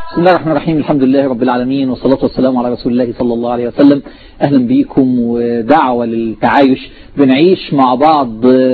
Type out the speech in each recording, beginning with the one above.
بسم الله الرحمن الرحيم الحمد لله رب العالمين والصلاة والسلام على رسول الله صلى الله عليه وسلم أهلا بيكم ودعوة للتعايش بنعيش مع بعض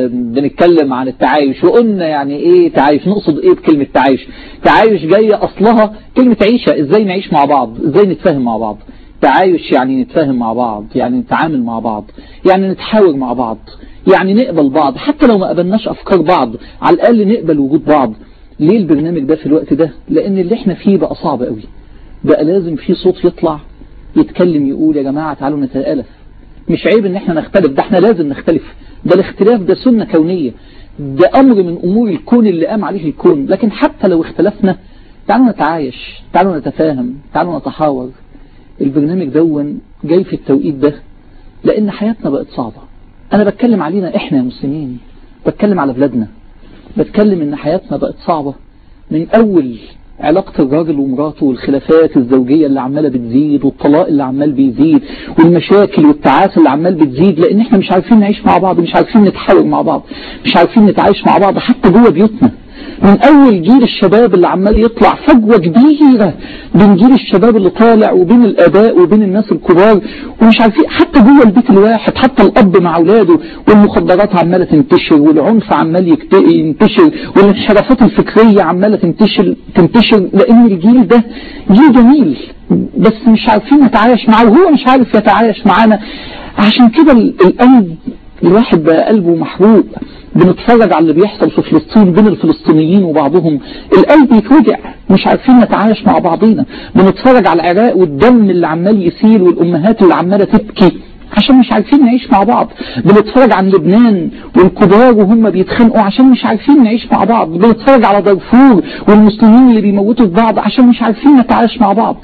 بنتكلم عن التعايش وقلنا يعني ايه تعايش نقصد ايه بكلمة تعايش تعايش جاية أصلها كلمة عيشة ازاي نعيش مع بعض ازاي نتفاهم مع بعض تعايش يعني نتفاهم مع بعض يعني نتعامل مع بعض يعني نتحاور مع بعض يعني نقبل بعض حتى لو ما قبلناش أفكار بعض على الأقل نقبل وجود بعض ليه البرنامج ده في الوقت ده لأن اللي احنا فيه بقى صعب قوي بقى لازم في صوت يطلع يتكلم يقول يا جماعة تعالوا نتآلف مش عيب ان احنا نختلف ده احنا لازم نختلف ده الاختلاف ده سنة كونية ده أمر من أمور الكون اللي قام عليه الكون لكن حتى لو اختلفنا تعالوا نتعايش تعالوا نتفاهم تعالوا نتحاور البرنامج دون جاي في التوقيت ده لأن حياتنا بقت صعبة أنا بتكلم علينا إحنا يا مسلمين بتكلم على بلادنا بتكلم إن حياتنا بقت صعبة من أول علاقة الراجل ومراته والخلافات الزوجية اللي عمالة بتزيد والطلاق اللي عمال بيزيد والمشاكل والتعاسة اللي عمال بتزيد لأن إحنا مش عارفين نعيش مع بعض مش عارفين نتحاور مع بعض مش عارفين نتعايش مع بعض حتى جوه بيوتنا من أول جيل الشباب اللي عمال يطلع فجوة كبيرة بين جيل الشباب اللي طالع وبين الآباء وبين الناس الكبار ومش عارفين حتى جوه البيت الواحد حتى الأب مع أولاده والمخدرات عمالة تنتشر والعنف عمال ينتشر والانحرافات الفكرية عمالة تنتشر تنتشر لأن الجيل ده جيل جميل بس مش عارفين نتعايش معاه وهو مش عارف يتعايش معانا عشان كده القلب الواحد بقى قلبه محروق بنتفرج على اللي بيحصل في فلسطين بين الفلسطينيين وبعضهم القلب يتوجع مش عارفين نتعايش مع بعضينا بنتفرج على العراق والدم اللي عمال يسيل والأمهات اللي عمالة تبكي عشان مش عارفين نعيش مع بعض بنتفرج عن لبنان والكبار وهم بيتخانقوا عشان مش عارفين نعيش مع بعض بنتفرج على دارفور والمسلمين اللي بيموتوا في بعض عشان مش عارفين نتعايش مع بعض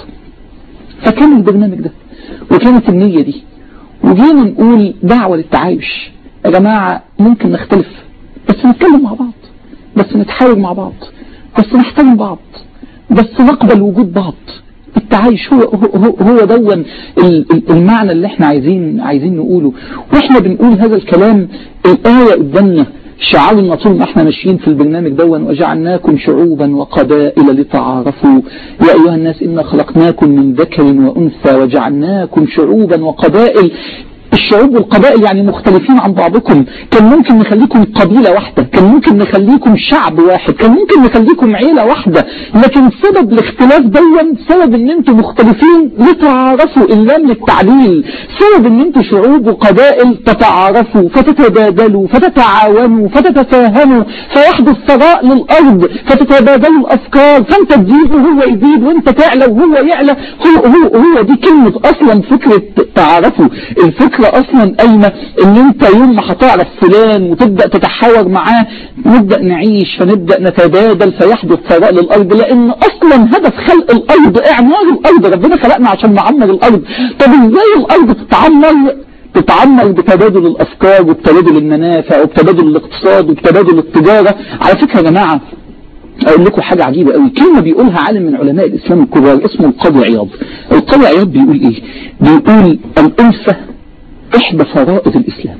فكان البرنامج ده وكانت النية دي وجينا نقول دعوة للتعايش يا جماعة ممكن نختلف بس نتكلم مع بعض بس نتحاور مع بعض بس نحترم بعض بس نقبل وجود بعض التعايش هو هو هو دون المعنى اللي احنا عايزين عايزين نقوله واحنا بنقول هذا الكلام الآية قدامنا شعارنا طول ما احنا ماشيين في البرنامج دون وجعلناكم شعوبا وقبائل لتعارفوا يا أيها الناس إنا خلقناكم من ذكر وأنثى وجعلناكم شعوبا وقبائل الشعوب والقبائل يعني مختلفين عن بعضكم كان ممكن نخليكم قبيلة واحدة كان ممكن نخليكم شعب واحد كان ممكن نخليكم عيلة واحدة لكن سبب الاختلاف دون سبب ان انتم مختلفين لتعارفوا اللام للتعليل سبب ان انتم شعوب وقبائل تتعارفوا فتتبادلوا فتتعاونوا فتتفاهموا فيحدث ثراء للأرض فتتبادلوا الأفكار فانت تزيد وهو يزيد وانت تعلى وهو يعلى هو, هو, هو دي كلمة أصلا فكرة تعارفوا الفكرة اصلا قايمة ان انت يوم ما هتعرف فلان وتبدأ تتحاور معاه نبدأ نعيش فنبدأ نتبادل فيحدث ثراء للارض لان اصلا هدف خلق الارض اعمار الارض ربنا خلقنا عشان نعمر الارض طب ازاي الارض تتعمر تتعمر بتبادل الافكار وبتبادل المنافع وبتبادل الاقتصاد وبتبادل التجارة على فكرة يا جماعة اقول لكم حاجة عجيبة قوي كلمة بيقولها عالم من علماء الاسلام الكبار اسمه القاضي عياض القاضي عياض بيقول ايه بيقول الانثى إحدى فرائض الإسلام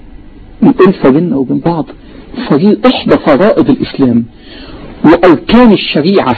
الألفة بيننا وبين بعض فريق إحدى فرائض الإسلام وأركان الشريعة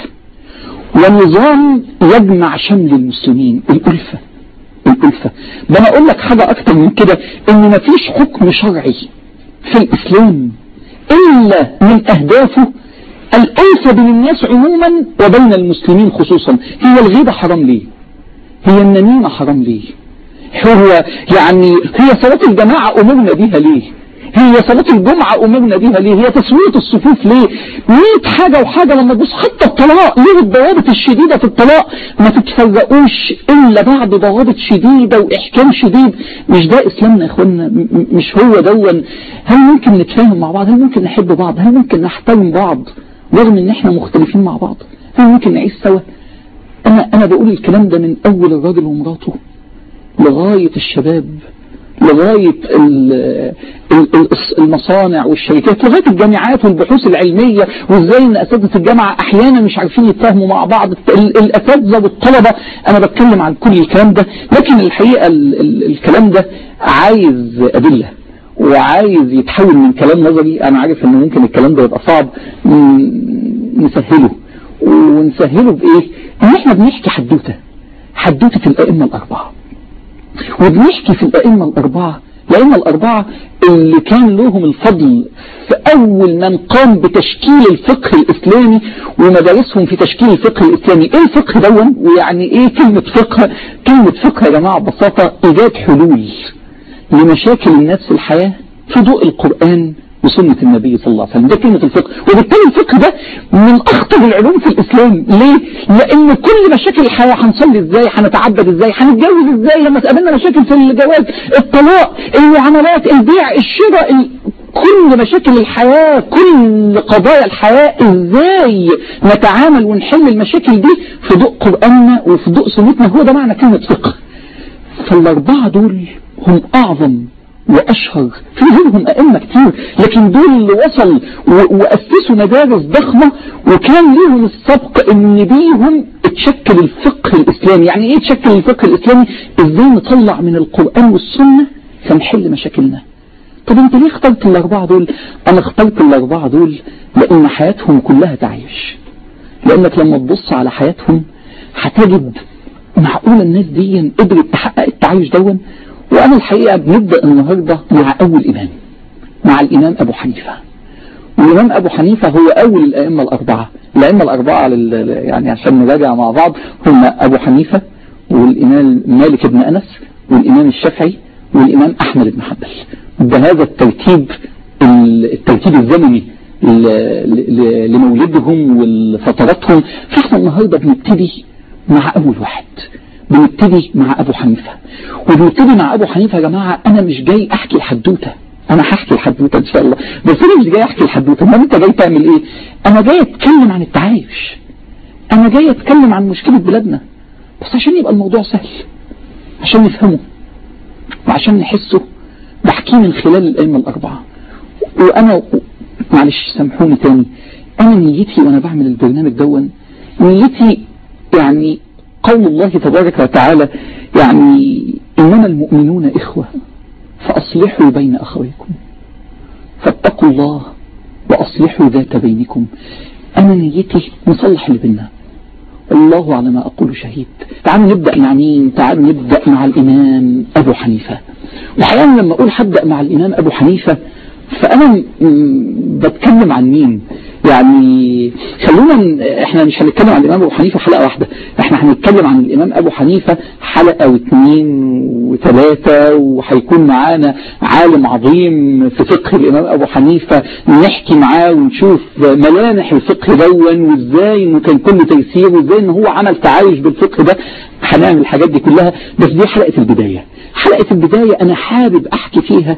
ونظام يجمع شمل المسلمين الألفة الألفة ده أنا أقول لك حاجة أكتر من كده إن مفيش حكم شرعي في الإسلام إلا من أهدافه الألفة بين الناس عموما وبين المسلمين خصوصا هي الغيبة حرام ليه هي النميمة حرام ليه هو يعني هي صلاة الجماعة أمرنا بيها ليه هي صلاة الجمعة أمرنا بيها ليه هي تسوية الصفوف ليه مية حاجة وحاجة لما تبص حتى الطلاق ليه الضوابط الشديدة في الطلاق ما تتفرقوش إلا بعد ضوابط شديدة وإحكام شديد مش ده إسلامنا يا إخوانا مش هو دون هل ممكن نتفاهم مع بعض هل ممكن نحب بعض هل ممكن نحترم بعض رغم إن إحنا مختلفين مع بعض هل ممكن نعيش سوا أنا أنا بقول الكلام ده من أول الراجل ومراته لغاية الشباب لغاية المصانع والشركات لغاية الجامعات والبحوث العلمية وازاي ان اساتذة الجامعة احيانا مش عارفين يتفاهموا مع بعض الاساتذة والطلبة انا بتكلم عن كل الكلام ده لكن الحقيقة ال ال الكلام ده عايز ادلة وعايز يتحول من كلام نظري انا عارف ان ممكن الكلام ده يبقى صعب نسهله ونسهله بايه ان احنا بنحكي حدوتة حدوتة الائمة الاربعة وبنحكي في الائمة الاربعة الائمة الاربعة اللي كان لهم الفضل في اول من قام بتشكيل الفقه الاسلامي ومدارسهم في تشكيل الفقه الاسلامي ايه الفقه دون ويعني ايه كلمة فقه كلمة فقه يا جماعة ببساطة ايجاد حلول لمشاكل الناس في الحياة في ضوء القرآن وسنة النبي صلى الله عليه وسلم ده كلمة الفقه وبالتالي الفقه ده من أخطر العلوم في الإسلام ليه؟ لأن كل مشاكل الحياة هنصلي إزاي هنتعبد إزاي هنتجوز إزاي لما تقابلنا مشاكل في الجواز الطلاق المعاملات البيع الشراء ال... كل مشاكل الحياة كل قضايا الحياة ازاي نتعامل ونحل المشاكل دي في ضوء قرآننا وفي ضوء سنتنا هو ده معنى كلمة فقه فالأربعة دول هم أعظم وأشهر في غيرهم أئمة كتير لكن دول اللي وصل وأسسوا مدارس ضخمة وكان ليهم السبق إن بيهم اتشكل الفقه الإسلامي يعني إيه اتشكل الفقه الإسلامي إزاي نطلع من القرآن والسنة فنحل مشاكلنا طب انت ليه اخترت الأربعة دول أنا اخترت الأربعة دول لأن حياتهم كلها تعيش لأنك لما تبص على حياتهم هتجد معقولة الناس دي قدرت تحقق التعايش دون وأنا الحقيقة بنبدأ النهاردة مع أول إمام مع الإمام أبو حنيفة والإمام أبو حنيفة هو أول الأئمة الأربعة الأئمة الأربعة يعني عشان نراجع مع بعض هم أبو حنيفة والإمام مالك بن أنس والإمام الشافعي والإمام أحمد بن حنبل بهذا الترتيب الترتيب الزمني لمولدهم ولفتراتهم فاحنا النهاردة بنبتدي مع أول واحد بنبتدي مع أبو حنيفة وبنبتدي مع أبو حنيفة يا جماعة أنا مش جاي أحكي الحدوتة أنا هحكي الحدوتة إن شاء الله بس أنا مش جاي أحكي الحدوتة ما أنت جاي تعمل إيه أنا جاي أتكلم عن التعايش أنا جاي أتكلم عن مشكلة بلادنا بس عشان يبقى الموضوع سهل عشان نفهمه وعشان نحسه بحكيه من خلال الأئمة الأربعة وأنا معلش سامحوني تاني أنا نيتي وأنا بعمل البرنامج دون نيتي يعني قول الله تبارك وتعالى يعني إنما المؤمنون إخوة فأصلحوا بين أخويكم فاتقوا الله وأصلحوا ذات بينكم أنا نيتي نصلح اللي بيننا الله على ما أقول شهيد تعالوا نبدأ مع مين تعالوا نبدأ مع الإمام أبو حنيفة وحقيقة لما أقول هبدأ مع الإمام أبو حنيفة فأنا بتكلم عن مين يعني خلونا احنا مش هنتكلم عن الإمام أبو حنيفة حلقة واحدة احنا هنتكلم عن الإمام أبو حنيفة حلقة واثنين وثلاثة وهيكون معانا عالم عظيم في فقه الإمام أبو حنيفة نحكي معاه ونشوف ملامح الفقه دون وازاي انه كان كله تيسير وازاي ان هو عمل تعايش بالفقه ده هنعمل الحاجات دي كلها بس دي حلقة البداية حلقة البداية أنا حابب أحكي فيها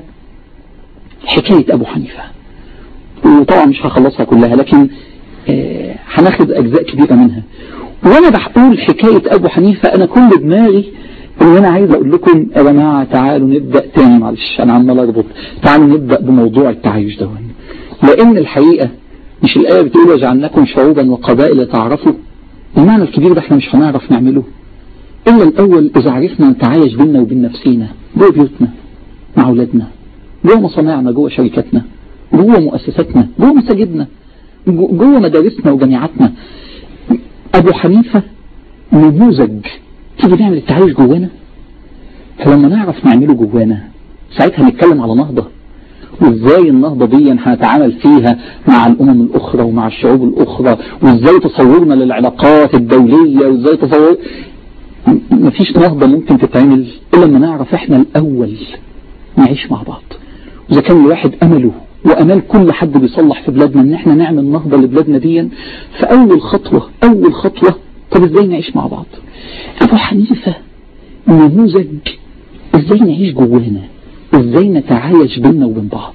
حكاية أبو حنيفة وطبعا مش هخلصها كلها لكن آه هناخد أجزاء كبيرة منها وأنا بقول حكاية أبو حنيفة أنا كل دماغي ان انا عايز اقول لكم يا جماعه تعالوا نبدا تاني معلش انا عمال اربط تعالوا نبدا بموضوع التعايش ده لان الحقيقه مش الايه بتقول وجعلناكم شعوبا وقبائل تعرفوا المعنى الكبير ده احنا مش هنعرف نعمله الا الاول اذا عرفنا نتعايش بيننا وبين نفسينا جوه بيوتنا مع اولادنا جوه مصانعنا جوه شركاتنا جوه مؤسساتنا جوه مساجدنا جوه مدارسنا وجامعاتنا ابو حنيفه نموذج تيجي نعمل التعايش جوانا فلما نعرف نعمله جوانا ساعتها نتكلم على نهضة وازاي النهضة دي هنتعامل فيها مع الامم الاخرى ومع الشعوب الاخرى وازاي تصورنا للعلاقات الدولية وازاي تصور مفيش نهضة ممكن تتعمل الا لما نعرف احنا الاول نعيش مع بعض واذا كان الواحد امله وامال كل حد بيصلح في بلادنا ان احنا نعمل نهضة لبلادنا دي فاول خطوة اول خطوة طب ازاي نعيش مع بعض ابو حنيفة نموذج ازاي نعيش جوانا ازاي نتعايش بيننا وبين بعض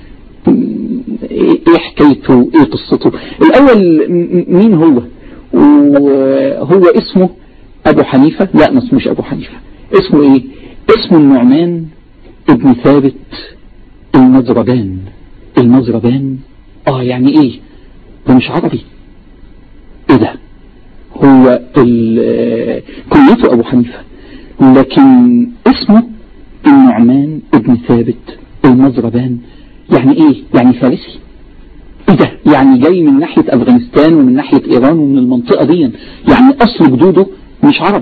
ايه حكايته ايه قصته الاول مين هو وهو اسمه ابو حنيفة لا ما اسموش ابو حنيفة اسمه ايه اسمه النعمان ابن ثابت المزربان المزربان اه يعني ايه ده مش عربي ايه ده هو كنيته أبو حنيفة لكن اسمه النعمان ابن ثابت المزربان يعني ايه يعني فارسي ايه ده يعني جاي من ناحية افغانستان ومن ناحية ايران ومن المنطقة دي يعني اصل جدوده مش عرب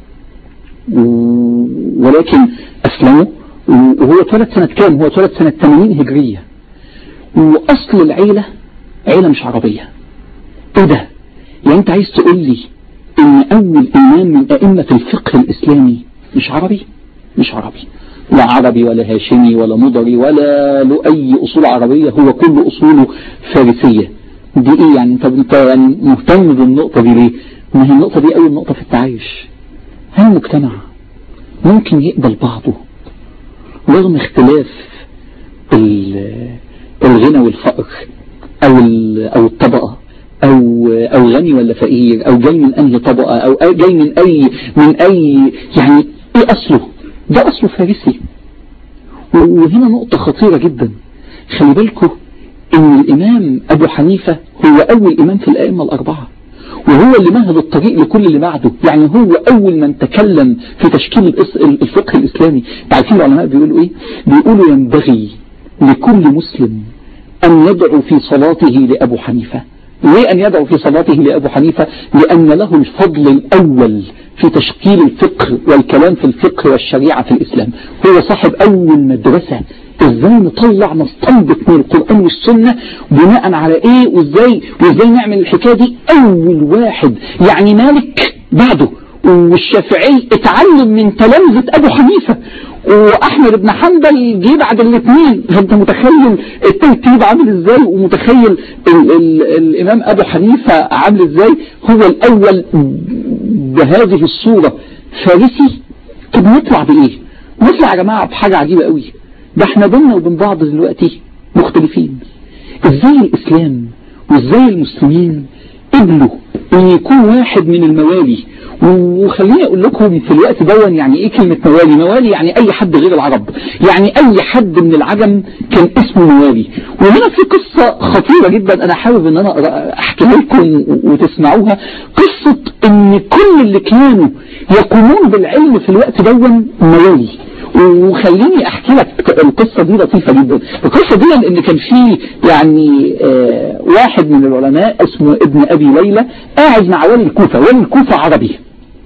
ولكن اسلموا وهو اتولد سنة كام هو اتولد سنة 80 هجرية واصل العيلة عيلة مش عربية ايه ده يعني انت عايز تقول لي ان اول امام من ائمة الفقه الاسلامي مش عربي مش عربي لا عربي ولا هاشمي ولا مضري ولا له اي اصول عربية هو كل اصوله فارسية دي ايه يعني انت انت يعني مهتم بالنقطة دي ليه ما هي النقطة دي اول نقطة في التعايش هل المجتمع ممكن يقبل بعضه رغم اختلاف الغنى والفقر او او الطبقة او او غني ولا فقير او جاي من انهي طبقة او جاي من اي من اي يعني ايه اصله ده اصله فارسي وهنا نقطة خطيرة جدا خلي بالكم ان الامام ابو حنيفة هو اول امام في الائمة الاربعة وهو اللي مهد الطريق لكل اللي بعده يعني هو اول من تكلم في تشكيل الفقه الاسلامي عارفين العلماء بيقولوا ايه بيقولوا ينبغي لكل مسلم ان يدعو في صلاته لابو حنيفة ليه أن يدعو في صلاته لأبو حنيفة لأن له الفضل الأول في تشكيل الفقه والكلام في الفقه والشريعة في الإسلام هو صاحب أول مدرسة ازاي نطلع نستنبط من القرآن والسنة بناء على ايه وازاي وازاي نعمل الحكاية دي اول واحد يعني مالك بعده والشافعي اتعلم من تلامذة ابو حنيفة واحمد بن حنبل جه بعد الاثنين فانت متخيل الترتيب عامل ازاي ومتخيل ال ال الامام ابو حنيفة عامل ازاي هو الاول بهذه الصورة فارسي طب نطلع بايه نطلع يا جماعة بحاجة عجيبة قوي ده احنا بينا وبين بعض دلوقتي مختلفين ازاي الاسلام وازاي المسلمين قبلوا ان يكون واحد من الموالي وخليني اقول لكم في الوقت دون يعني ايه كلمة موالي موالي يعني اي حد غير العرب يعني اي حد من العجم كان اسمه موالي وهنا في قصة خطيرة جدا انا حابب ان انا احكيها لكم وتسمعوها قصة ان كل اللي كانوا يقومون بالعلم في الوقت دون موالي وخليني احكي لك القصة دي لطيفة جدا القصة دي ان كان في يعني آه واحد من العلماء اسمه ابن ابي ليلى قاعد مع ولي الكوفة ولي الكوفة عربي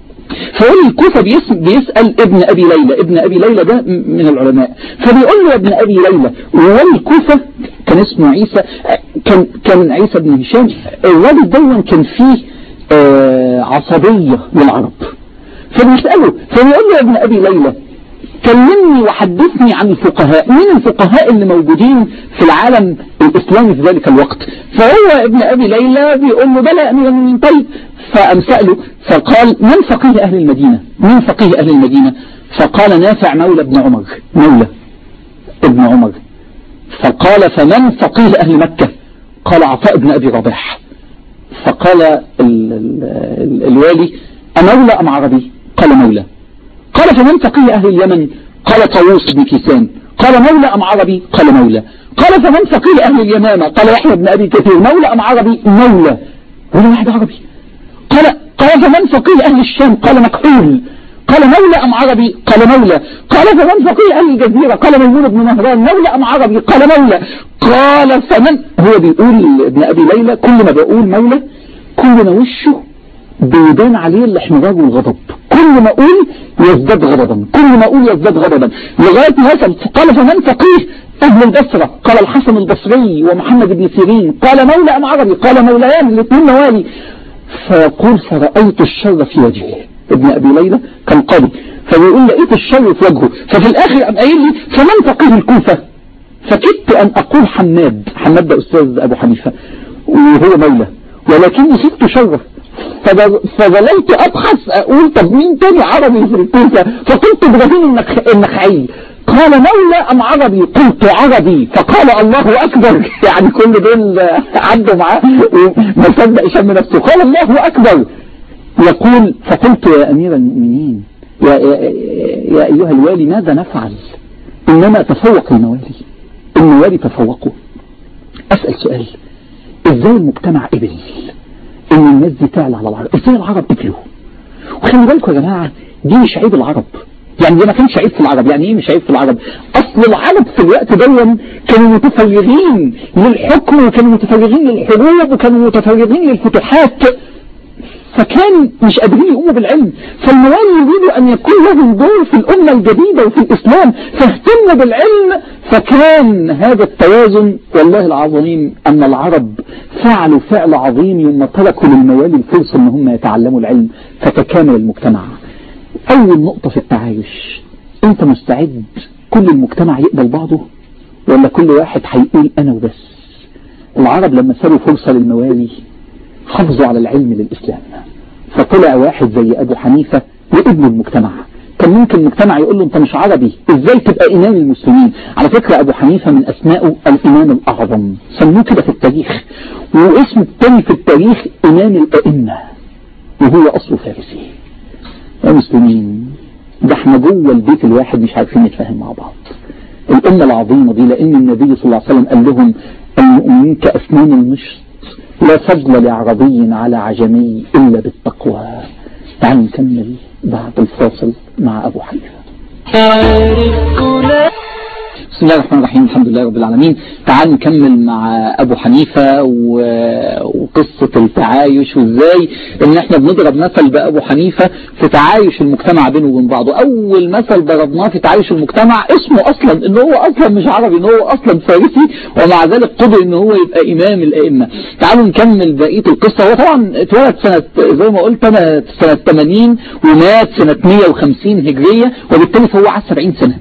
فولي الكوفة بيسأل ابن ابي ليلى ابن ابي ليلى ده من العلماء فبيقول له يا ابن ابي ليلى ولي الكوفة كان اسمه عيسى كان كان عيسى بن هشام الولد دون كان فيه آه عصبية للعرب فبيسأله فبيقول له يا ابن ابي ليلى كلمني وحدثني عن الفقهاء مين الفقهاء اللي موجودين في العالم الإسلامي في ذلك الوقت فهو ابن أبي ليلى بيقول له بلى أمير المؤمنين طيب فأم سأله فقال من فقيه أهل المدينة مين فقيه أهل المدينة فقال نافع مولى ابن عمر مولى ابن عمر فقال فمن فقيه أهل مكة قال عطاء بن أبي رباح فقال ال ال ال الوالي أمولى أم عربي قال مولى قال فمن فقيه أهل اليمن قال طاووس بن كيسان قال مولى أم عربي قال مولى قال فمن فقيه أهل اليمامة قال يحيى بن أبي كثير مولى أم عربي مولى ولا واحد عربي قال قال فمن فقيه أهل الشام قال مكحول قال مولى أم عربي قال مولى قال فمن فقيه أهل الجزيرة قال ميمون بن مهران مولى أم عربي قال مولى قال فمن هو بيقول ابن أبي ليلى كل ما بقول مولى كل ما وشه بيبان عليه الاحمرار والغضب كل ما اقول يزداد غضبا كل ما اقول يزداد غضبا لغاية ما وصل قال فمن فقيه أهل البصرة قال الحسن البصري ومحمد بن سيرين قال مولى أم عربي قال موليان الاثنين موالي فيقول فرأيت الشر في وجهه ابن أبي ليلى كان قاضي فبيقول لقيت الشر في وجهه ففي الآخر قام قايل لي فمن فقيه الكوفة فكدت أن أقول حماد حماد ده أستاذ أبو حنيفة وهو مولى ولكني خفت شره فظللت ابحث اقول طب مين تاني عربي في الكوفة فقلت ابراهيم النخعي قال مولى ام عربي قلت عربي فقال الله اكبر يعني كل دول عدوا معاه وما صدق شم نفسه قال الله اكبر يقول فقلت يا امير المؤمنين يا, يا, يا ايها الوالي ماذا نفعل انما تفوق الموالي الموالي تفوقوا اسأل سؤال ازاي المجتمع قبل ان الناس دي تعلى على العرب ازاي العرب قبلوا وخلي بالكم يا جماعة دي مش عيب العرب يعني ده ما كانش عيب في العرب يعني ايه مش عيب في العرب اصل العرب في الوقت ده كانوا متفرغين للحكم وكانوا متفرغين للحروب وكانوا متفرغين للفتوحات فكان مش قادرين يقوموا بالعلم فالموالي يريدوا أن يكون لهم دور في الأمة الجديدة وفي الإسلام فاهتموا بالعلم فكان هذا التوازن والله العظيم أن العرب فعلوا فعل عظيم يوم تركوا للموالي الفرصة أن هم يتعلموا العلم فتكامل المجتمع أول نقطة في التعايش أنت مستعد كل المجتمع يقبل بعضه ولا كل واحد هيقول أنا وبس العرب لما سابوا فرصة للموالي حافظوا على العلم للإسلام فطلع واحد زي أبو حنيفة وابن المجتمع كان ممكن المجتمع يقول له انت مش عربي ازاي تبقى امام المسلمين على فكرة ابو حنيفة من اسمائه الامام الاعظم سموه كده في التاريخ واسمه الثاني في التاريخ امام الائمة وهو اصله فارسي يا مسلمين ده احنا جوه البيت الواحد مش عارفين نتفاهم مع بعض الامة العظيمة دي لان النبي صلى الله عليه وسلم قال لهم المؤمنين كاسنان المشط لا فضل لعربي على عجمي إلا بالتقوى تعالوا نكمل بعد الفاصل مع أبو حنيفة بسم الله الرحمن الرحيم الحمد لله رب العالمين تعال نكمل مع أبو حنيفة و... وقصة التعايش وإزاي إن إحنا بنضرب مثل بأبو حنيفة في تعايش المجتمع بينه وبين بعضه أول مثل ضربناه في تعايش المجتمع اسمه أصلا إن هو أصلا مش عربي إن هو أصلا فارسي ومع ذلك قدر إن هو يبقى إمام الأئمة تعالوا نكمل بقية القصة هو طبعا اتولد سنة زي ما قلت أنا سنة 80 ومات سنة 150 هجرية وبالتالي فهو عاش 70 سنة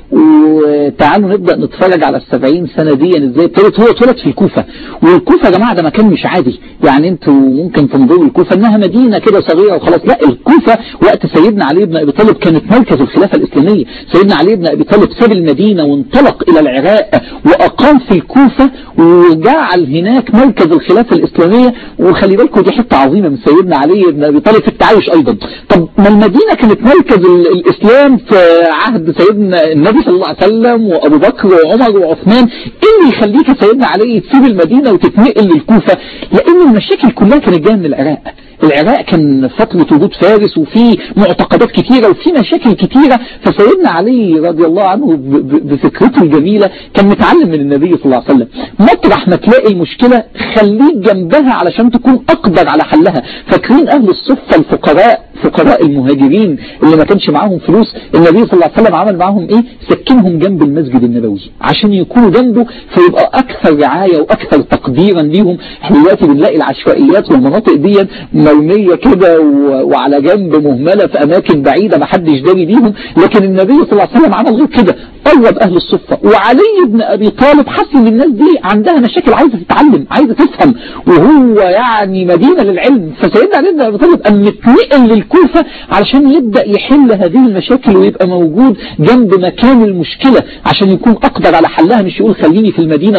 وتعالوا نبدأ نتفرج على السبعين سنة دي ازاي ابتدت هو اتولد في الكوفة والكوفة يا جماعة ده مكان مش عادي يعني انتوا ممكن تنظروا الكوفة انها مدينة كده صغيرة وخلاص لا الكوفة وقت سيدنا علي بن ابي طالب كانت مركز الخلافة الاسلامية سيدنا علي بن ابي طالب ساب المدينة وانطلق الى العراق واقام في الكوفة وجعل هناك مركز الخلافة الاسلامية وخلي بالكم دي حتة عظيمة من سيدنا علي بن ابي طالب في التعايش ايضا طب ما المدينة كانت مركز الاسلام في عهد سيدنا النبي صلى الله عليه وسلم وابو بكر وعمر وعثمان ايه اللي يخليك يا سيدنا علي تسيب المدينة وتتنقل للكوفة لان المشاكل كلها كانت جايه من العراق العراق كان فترة وجود فارس وفي معتقدات كتيرة وفي مشاكل كتيرة فسيدنا علي رضي الله عنه بفكرته الجميلة كان متعلم من النبي صلى الله عليه وسلم مطرح ما تلاقي المشكلة خليك جنبها علشان تكون أقدر على حلها فاكرين أهل الصفة الفقراء فقراء المهاجرين اللي ما كانش معاهم فلوس النبي صلى الله عليه وسلم عمل معاهم ايه سكنهم جنب المسجد النبوي عشان يكونوا جنبه فيبقى اكثر رعاية واكثر تقديرا ليهم احنا دلوقتي بنلاقي العشوائيات والمناطق دي مرمية كده وعلى جنب مهملة في اماكن بعيدة ما حدش داري بيهم لكن النبي صلى الله عليه وسلم عمل غير كده قرب اهل الصفة وعلي بن ابي طالب حس ان الناس دي عندها مشاكل عايزة تتعلم عايزة تفهم وهو يعني مدينة للعلم فسيدنا علي بن ابي طالب قام متنقل الكوفة علشان يبدأ يحل هذه المشاكل ويبقى موجود جنب مكان المشكلة عشان يكون أقدر على حلها مش يقول خليني في المدينة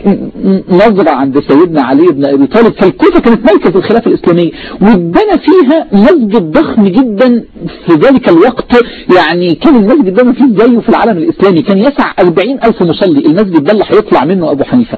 نظرة عند سيدنا علي بن أبي طالب فالكوفة كانت مركز الخلافة الإسلامية واتبنى فيها مسجد ضخم جدا في ذلك الوقت يعني كان المسجد ده ما فيه زيه في العالم الإسلامي كان يسع 40 ألف مصلي المسجد ده اللي هيطلع منه أبو حنيفة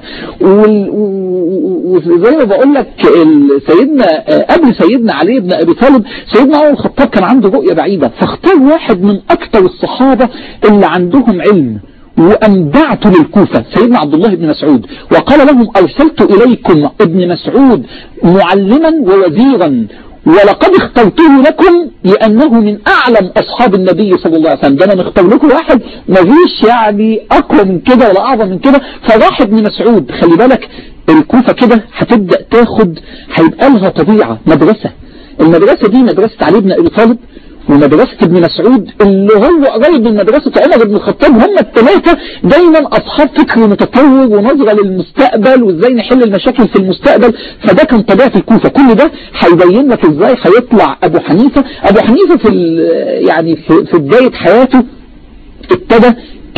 وزي ما بقول لك سيدنا قبل سيدنا علي بن أبي طالب سيدنا عمر الخطاب كان عنده رؤية بعيدة فاختار واحد من أكثر الصحابة اللي عندهم علم وأنبعت للكوفة سيدنا عبد الله بن مسعود وقال لهم أرسلت إليكم ابن مسعود معلما ووزيرا ولقد اخترته لكم لأنه من أعلم أصحاب النبي صلى الله عليه وسلم ده أنا مختار لكم واحد مفيش يعني أقوى من كده ولا أعظم من كده فراح ابن مسعود خلي بالك الكوفة كده هتبدأ تاخد هيبقى لها طبيعة مدرسة المدرسة دي مدرسة علي بن أبي طالب ومدرسة ابن مسعود اللي هو قريب من مدرسة عمر بن الخطاب هم الثلاثة دايما أصحاب فكر متطور ونظرة للمستقبل وازاي نحل المشاكل في المستقبل فده كان طبيعة الكوفة كل ده هيبين لك ازاي هيطلع أبو حنيفة أبو حنيفة في يعني في, في بداية حياته ابتدى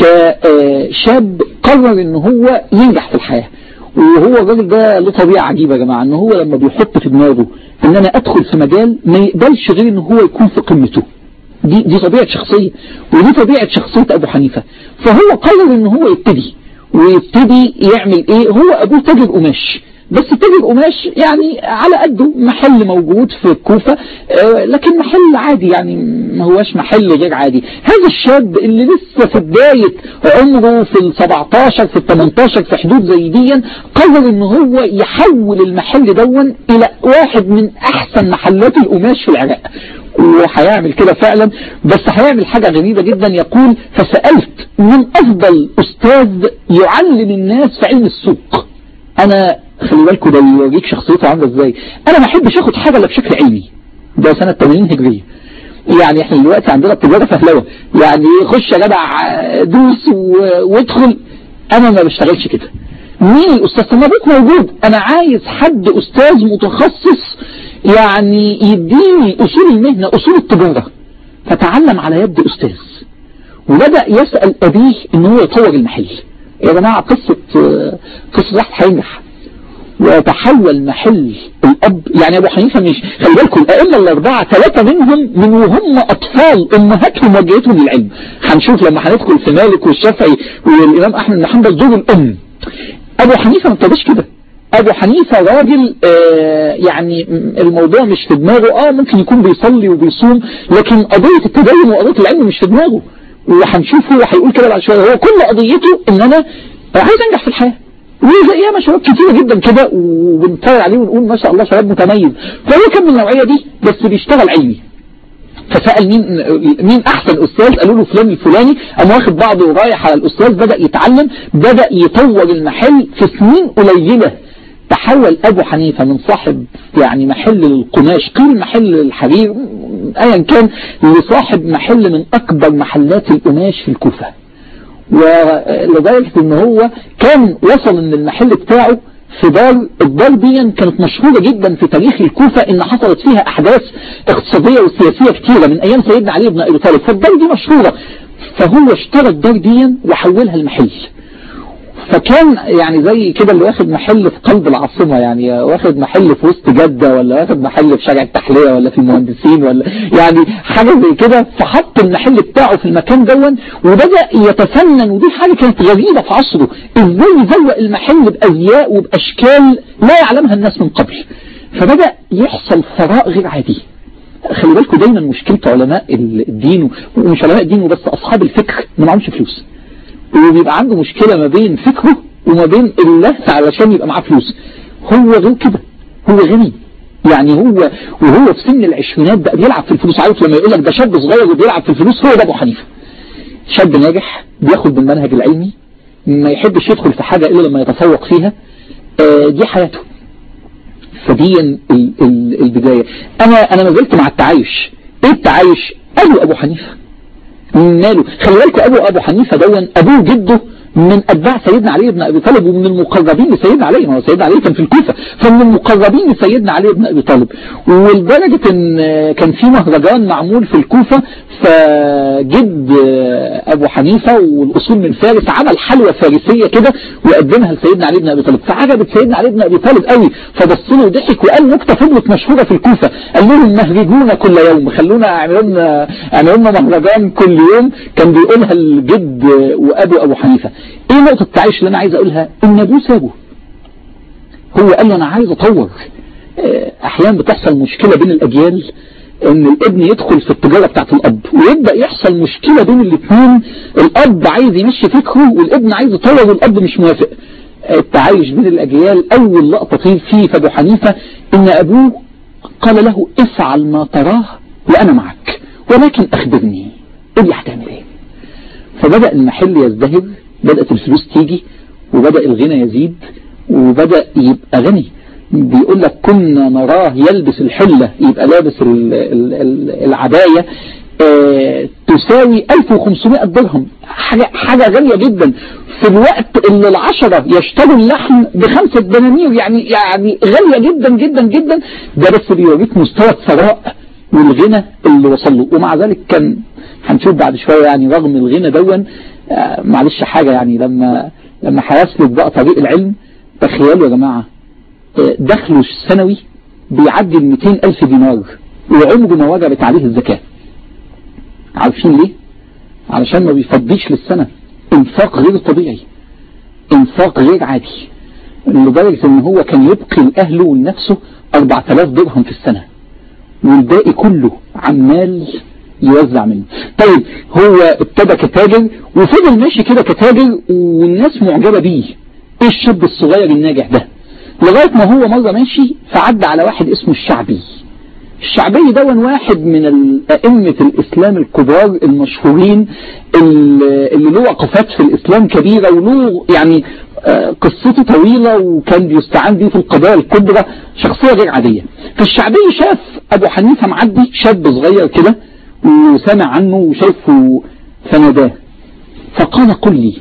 كشاب قرر ان هو ينجح في الحياة وهو الراجل ده له طبيعة عجيبة يا جماعة ان هو لما بيحط في دماغه ان انا ادخل في مجال ما يقبلش غير ان هو يكون في قمته دي, دي طبيعة شخصية ودي طبيعة شخصية ابو حنيفة فهو قرر ان هو يبتدي ويبتدي يعمل ايه هو ابوه تاجر قماش بس تاجر قماش يعني على قده محل موجود في الكوفة آه لكن محل عادي يعني ما هواش محل غير عادي هذا الشاب اللي لسه في بداية عمره في ال 17 في ال 18 في حدود زي دي قرر ان هو يحول المحل دون الى واحد من احسن محلات القماش في العراق وهيعمل كده فعلا بس هيعمل حاجة غريبة جدا يقول فسألت من افضل استاذ يعلم الناس في علم السوق انا خلي بالكوا ده يوريك شخصيته عامله ازاي انا ما احبش اخد حاجه الا بشكل علمي ده سنه 80 هجريه يعني احنا دلوقتي عندنا التجاره فهلوه يعني خش يا جدع دوس وادخل انا ما بشتغلش كده مين الاستاذ طب ما ابوك موجود انا عايز حد استاذ متخصص يعني يديني اصول المهنه اصول التجاره فتعلم على يد استاذ وبدا يسال ابيه ان هو يطور المحل يا جماعه قصه قصه واحد هينجح وتحول محل الأب يعني أبو حنيفة مش خلي بالكم الأئمة الأربعة ثلاثة منهم من وهم أطفال أمهاتهم وجهتهم للعلم هنشوف لما هندخل في مالك والشافعي والإمام أحمد بن حنبل دور الأم أبو حنيفة ما ابتداش كده أبو حنيفة راجل آه يعني الموضوع مش في دماغه آه ممكن يكون بيصلي وبيصوم لكن قضية التدين وقضية العلم مش في دماغه وهنشوف هو هيقول كده بعد شوية هو كل قضيته إن أنا عايز أنجح في الحياة وزي ايام شباب كتيرة جدا كده وبنتفرج عليه ونقول ما شاء الله شباب متميز فهو كان من النوعية دي بس بيشتغل علمي فسأل مين مين احسن استاذ قالوا له فلان الفلاني قام واخد بعضه ورايح على الاستاذ بدأ يتعلم بدأ يطور المحل في سنين قليلة تحول ابو حنيفة من صاحب يعني محل للقماش قيل محل للحرير ايا كان لصاحب محل من اكبر محلات القماش في الكوفة ولدرجة ان هو كان وصل ان المحل بتاعه في دار الدار دي كانت مشهورة جدا في تاريخ الكوفة ان حصلت فيها احداث اقتصادية وسياسية كتيرة من ايام سيدنا علي بن ابي طالب فالدار دي مشهورة فهو اشترى الدار دي وحولها المحل فكان يعني زي كده اللي واخد محل في قلب العاصمة يعني واخد محل في وسط جدة ولا واخد محل في شارع التحلية ولا في المهندسين ولا يعني حاجة زي كده فحط المحل بتاعه في المكان دون وبدأ يتفنن ودي حاجة كانت غريبة في عصره ازاي يزوق المحل بأزياء وبأشكال لا يعلمها الناس من قبل فبدأ يحصل ثراء غير عادي خلي بالكم دايما مشكلة علماء الدين ومش علماء الدين وبس أصحاب الفكر ما معهمش فلوس وبيبقى عنده مشكلة ما بين فكره وما بين اللهف علشان يبقى معاه فلوس هو غير كده هو غني يعني هو وهو في سن العشرينات بقى بيلعب في الفلوس عارف لما يقول لك ده شاب صغير وبيلعب في الفلوس هو ده ابو حنيفه شاب ناجح بياخد بالمنهج العلمي ما يحبش يدخل في حاجة الا لما يتفوق فيها آه دي حياته فدي ال ال البداية انا انا ما زلت مع التعايش ايه التعايش ابو ابو حنيفه ماله خلي بالكم ابو ابو حنيفه دون ابوه جده من اتباع سيدنا علي بن ابي طالب ومن المقربين لسيدنا علي ما هو سيدنا علي كان في الكوفه فمن المقربين لسيدنا علي بن ابي طالب ولدرجه ان كان في مهرجان معمول في الكوفه فجد ابو حنيفه والاصول من فارس عمل حلوى فارسيه كده وقدمها لسيدنا علي بن ابي طالب فعجبت سيدنا علي بن ابي طالب قوي فبص له وضحك وقال نكته فضلت مشهوره في الكوفه قال لهم مهرجونا كل يوم خلونا اعملوا لنا اعملوا لنا مهرجان كل يوم كان بيقولها الجد وابو ابو حنيفه ايه نقطة التعايش اللي انا عايز اقولها ان ابوه سابه هو قال له انا عايز اطور احيانا بتحصل مشكلة بين الاجيال ان الابن يدخل في التجارة بتاعت الاب ويبدأ يحصل مشكلة بين الاثنين الاب عايز يمشي فكره والابن عايز يطور والاب مش موافق التعايش بين الاجيال اول لقطة فيه في ابو حنيفة ان ابوه قال له افعل ما تراه وانا معك ولكن اخبرني ايه اللي هتعمل ايه فبدأ المحل يزدهر بدأت الفلوس تيجي وبدأ الغنى يزيد وبدأ يبقى غني بيقول لك كنا نراه يلبس الحلة يبقى لابس ال ال ال العباية اه تساوي 1500 درهم حاجة, حاجة غالية جدا في الوقت اللي العشرة يشتروا اللحم بخمسة دنانير يعني يعني غالية جدا جدا جدا ده بس بيوريك مستوى الثراء والغنى اللي وصل له ومع ذلك كان هنشوف بعد شوية يعني رغم الغنى دون آه معلش حاجة يعني لما لما هيسلك بقى طريق العلم تخيلوا يا جماعة آه دخله السنوي بيعدي ال 200 ألف دينار وعمره ما وجبت عليه الزكاة عارفين ليه؟ علشان ما بيفضيش للسنة انفاق غير طبيعي انفاق غير عادي لدرجة ان هو كان يبقي لأهله ولنفسه 4000 درهم في السنة والباقي كله عمال يوزع منه طيب هو ابتدى كتاجر وفضل ماشي كده كتاجر والناس معجبة بيه ايه الشاب الصغير الناجح ده لغاية ما هو مرة ماشي فعدى على واحد اسمه الشعبي الشعبي دون واحد من أئمة الإسلام الكبار المشهورين اللي له وقفات في الإسلام كبيرة وله يعني قصته طويلة وكان بيستعان بيه في القضايا الكبرى شخصية غير عادية فالشعبي شاف أبو حنيفة معدي شاب صغير كده وسمع عنه وشايفه فناداه فقال قل لي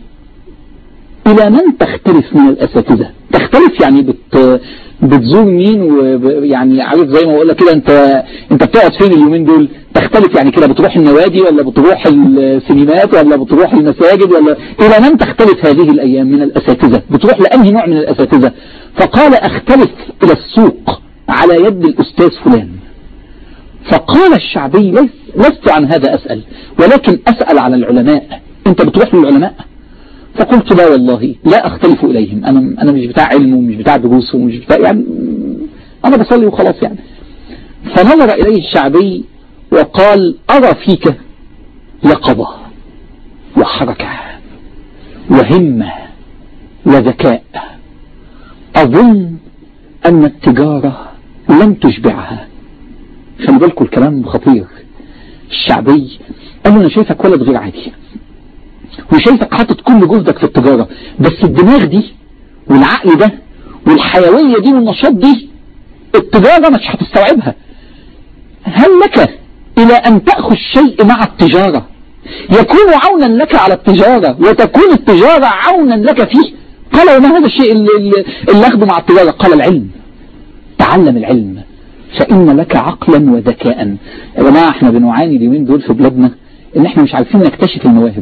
إلى من تختلف من الأساتذة تختلف يعني بت بتزور مين ويعني عارف زي ما بقول لك كده انت انت بتقعد فين اليومين دول تختلف يعني كده بتروح النوادي ولا بتروح السينمات ولا بتروح المساجد ولا الى من تختلف هذه الايام من الاساتذه بتروح لانهي نوع من الاساتذه فقال اختلف الى السوق على يد الاستاذ فلان فقال الشعبي لست عن هذا اسال ولكن اسال على العلماء انت بتروح للعلماء فقلت لا والله لا أختلف إليهم أنا, أنا مش بتاع علم ومش بتاع دروس ومش بتاع يعني أنا بصلي وخلاص يعني فنظر إليه الشعبي وقال أرى فيك يقظة وحركة وهمة وذكاء أظن أن التجارة لم تشبعها خلي بالكم الكلام خطير الشعبي قال له أنا شايفك ولد غير عادي وشايفك حاطط كل جهدك في التجارة بس الدماغ دي والعقل ده والحيوية دي والنشاط دي التجارة مش هتستوعبها هل لك إلى أن تأخذ شيء مع التجارة يكون عونا لك على التجارة وتكون التجارة عونا لك فيه قال وما هذا الشيء اللي, اللي أخذه مع التجارة قال العلم تعلم العلم فإن لك عقلا وذكاء يا جماعة احنا بنعاني اليومين دول في بلادنا ان احنا مش عارفين نكتشف المواهب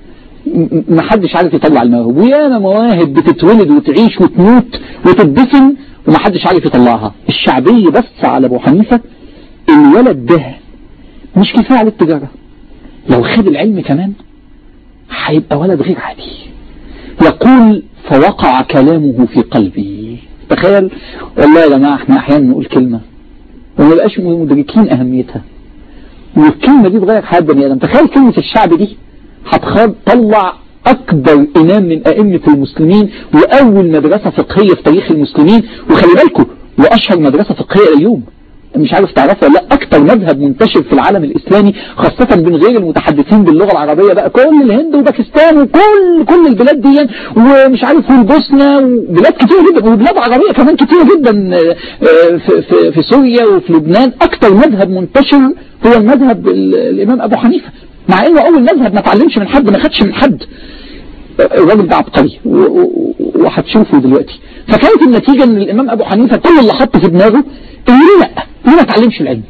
ما حدش عارف يطلع المواهب وياما مواهب بتتولد وتعيش وتموت وتدفن وما حدش عارف يطلعها الشعبي بس على ابو حنيفه الولد ده مش كفايه على التجاره لو خد العلم كمان هيبقى ولد غير عادي يقول فوقع كلامه في قلبي تخيل والله يا جماعه احنا احيانا نقول كلمه وما نبقاش مدركين اهميتها والكلمه دي تغير حياه بني ادم تخيل كلمه الشعب دي هتطلع أكبر إمام من أئمة المسلمين وأول مدرسة فقهية في تاريخ المسلمين وخلي بالكم وأشهر مدرسة فقهية اليوم مش عارف تعرفها ولا لا أكتر مذهب منتشر في العالم الإسلامي خاصة بين غير المتحدثين باللغة العربية بقى كل الهند وباكستان وكل كل البلاد دي ومش عارف والبوسنة وبلاد كتير جدا وبلاد عربية كمان كتير جدا في, في, في سوريا وفي لبنان أكتر مذهب منتشر هو المذهب الإمام أبو حنيفة مع انه اول مذهب ما اتعلمش من حد ما خدش من حد الراجل ده عبقري وهتشوفه دلوقتي فكانت النتيجة ان الامام ابو حنيفة كل اللي حطه في دماغه انه لا ليه ما اتعلمش العلم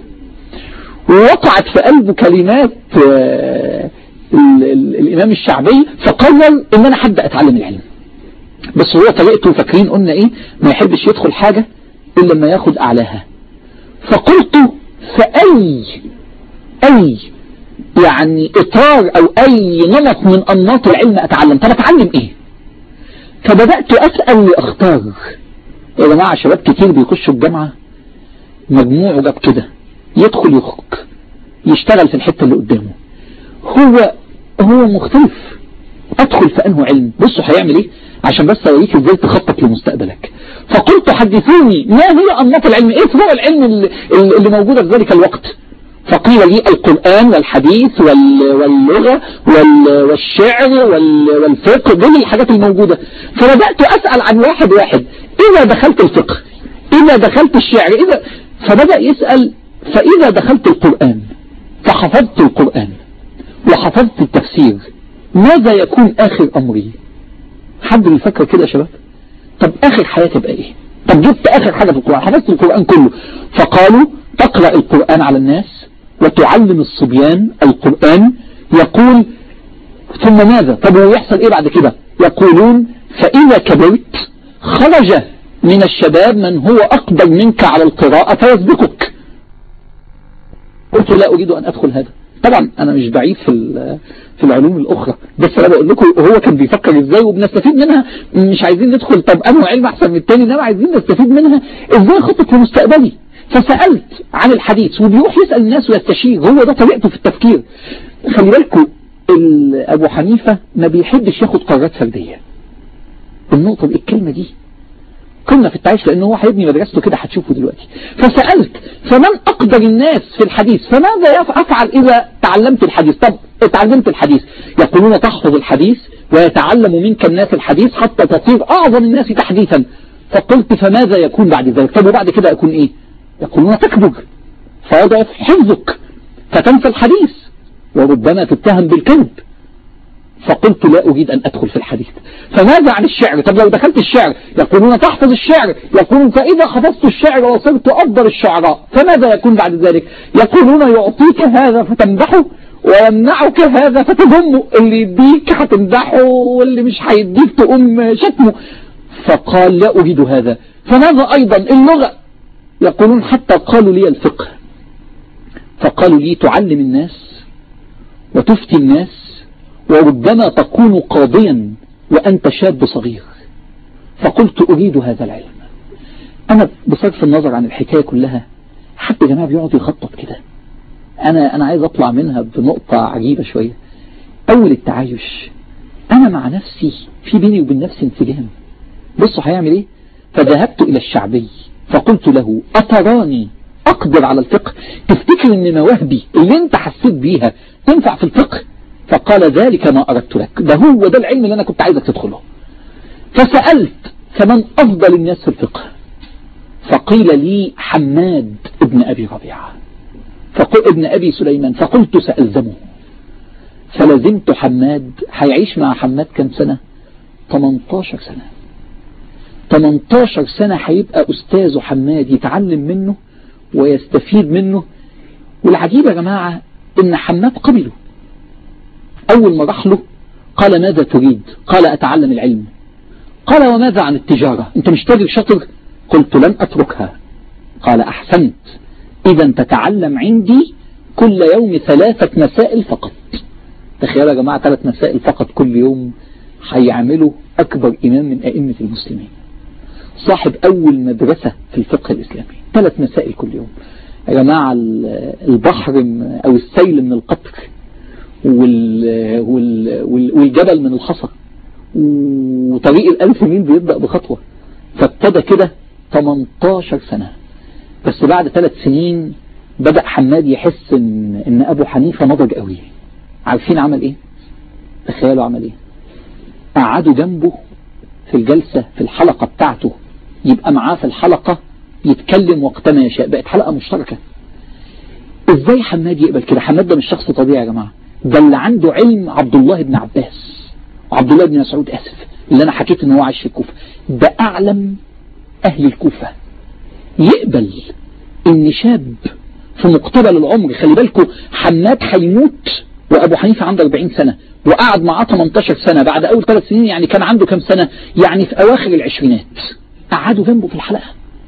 ووقعت في قلبه كلمات الامام الشعبي فقرر ان انا هبدا اتعلم العلم بس هو طريقته فاكرين قلنا ايه ما يحبش يدخل حاجة الا لما ياخد اعلاها فقلت فاي اي يعني اطار او اي نمط من انماط العلم اتعلم طب اتعلم ايه فبدأت اسأل واختار يا جماعة شباب كتير بيخشوا الجامعة مجموعه جاب كده يدخل يخرج يشتغل في الحتة اللي قدامه هو هو مختلف ادخل في انه علم بصوا هيعمل ايه عشان بس اوريك ازاي تخطط لمستقبلك فقلت حدثوني ما هي انماط العلم ايه فروع العلم اللي, اللي موجودة في ذلك الوقت فقيل لي القرآن والحديث واللغة والشعر والفقه دول الحاجات الموجودة فبدأت أسأل عن واحد واحد إذا دخلت الفقه إذا دخلت الشعر إذا فبدأ يسأل فإذا دخلت القرآن فحفظت القرآن وحفظت التفسير ماذا يكون آخر أمري حد بيفكر كده يا شباب طب آخر حياتي بقى إيه طب جبت آخر حاجة في القرآن حفظت القرآن كله فقالوا تقرأ القرآن على الناس وتعلم الصبيان القرآن يقول ثم ماذا طب ويحصل ايه بعد كده يقولون فإذا كبرت خرج من الشباب من هو أقدر منك على القراءة فيسبقك قلت لا أريد أن أدخل هذا طبعا انا مش بعيد في في العلوم الاخرى بس انا بقول لكم هو كان بيفكر ازاي وبنستفيد منها مش عايزين ندخل طب انه علم احسن من التاني انما عايزين نستفيد منها ازاي اخطط لمستقبلي فسالت عن الحديث وبيروح يسال الناس ويستشير هو ده طريقته في التفكير خلي بالكم ابو حنيفه ما بيحبش ياخد قرارات فرديه النقطه دي الكلمه دي قمة في التعيش لأنه هو هيبني مدرسته كده هتشوفه دلوقتي فسألت فمن أقدر الناس في الحديث فماذا أفعل إذا تعلمت الحديث طب اتعلمت الحديث يقولون تحفظ الحديث ويتعلم منك الناس الحديث حتى تصير أعظم الناس تحديثا فقلت فماذا يكون بعد ذلك طب وبعد كده أكون إيه يقولون تكبر فيضعف حفظك فتنسى الحديث وربما تتهم بالكذب فقلت لا أريد أن أدخل في الحديث فماذا عن الشعر طب لو دخلت الشعر يقولون تحفظ الشعر يقولون فإذا حفظت الشعر وصرت أفضل الشعراء فماذا يكون بعد ذلك يقولون يعطيك هذا فتمدحه ويمنعك هذا فتذمه اللي يديك هتمدحه واللي مش هيديك تقوم شتمه فقال لا أريد هذا فماذا أيضا اللغة يقولون حتى قالوا لي الفقه فقالوا لي تعلم الناس وتفتي الناس وربما تكون قاضيا وأنت شاب صغير فقلت أريد هذا العلم أنا بصرف النظر عن الحكاية كلها حتى جماعة بيقعد يخطط كده أنا أنا عايز أطلع منها بنقطة عجيبة شوية أول التعايش أنا مع نفسي في بيني وبين نفسي انسجام بصوا هيعمل إيه فذهبت إلى الشعبي فقلت له أتراني أقدر على الفقه تفتكر أن مواهبي اللي أنت حسيت بيها تنفع في الفقه فقال ذلك ما أردت لك ده هو ده العلم اللي أنا كنت عايزك تدخله فسألت فمن أفضل الناس في الفقه فقيل لي حماد ابن أبي ربيعة فقل ابن أبي سليمان فقلت سألزمه فلزمت حماد هيعيش مع حماد كم سنة 18 سنة 18 سنة هيبقى أستاذه حماد يتعلم منه ويستفيد منه والعجيب يا جماعة إن حماد قبله أول ما راح له قال ماذا تريد قال أتعلم العلم قال وماذا عن التجارة أنت مش تاجر شطر قلت لن أتركها قال أحسنت إذا تتعلم عندي كل يوم ثلاثة مسائل فقط تخيلوا يا جماعة ثلاث مسائل فقط كل يوم هيعملوا أكبر إمام من أئمة المسلمين صاحب أول مدرسة في الفقه الإسلامي ثلاث مسائل كل يوم يا جماعة البحر أو السيل من القطر وال وال والجبل من الحصى وطريق الألف ميل بيبدأ بخطوة فابتدى كده 18 سنة بس بعد ثلاث سنين بدأ حماد يحس ان, إن أبو حنيفة نضج قوي عارفين عمل ايه تخيلوا عمل ايه قعدوا جنبه في الجلسة في الحلقة بتاعته يبقى معاه في الحلقة يتكلم وقت ما يشاء بقت حلقة مشتركة ازاي حماد يقبل كده حماد ده مش شخص طبيعي يا جماعة ده اللي عنده علم عبد الله بن عباس وعبد الله بن مسعود اسف اللي انا حكيت ان هو عايش في الكوفة ده اعلم اهل الكوفة يقبل ان شاب في مقتبل العمر خلي بالكم حماد هيموت وابو حنيفة عنده 40 سنة وقعد معاه 18 سنة بعد اول ثلاث سنين يعني كان عنده كم سنة يعني في اواخر العشرينات قعدوا جنبه في الحلقة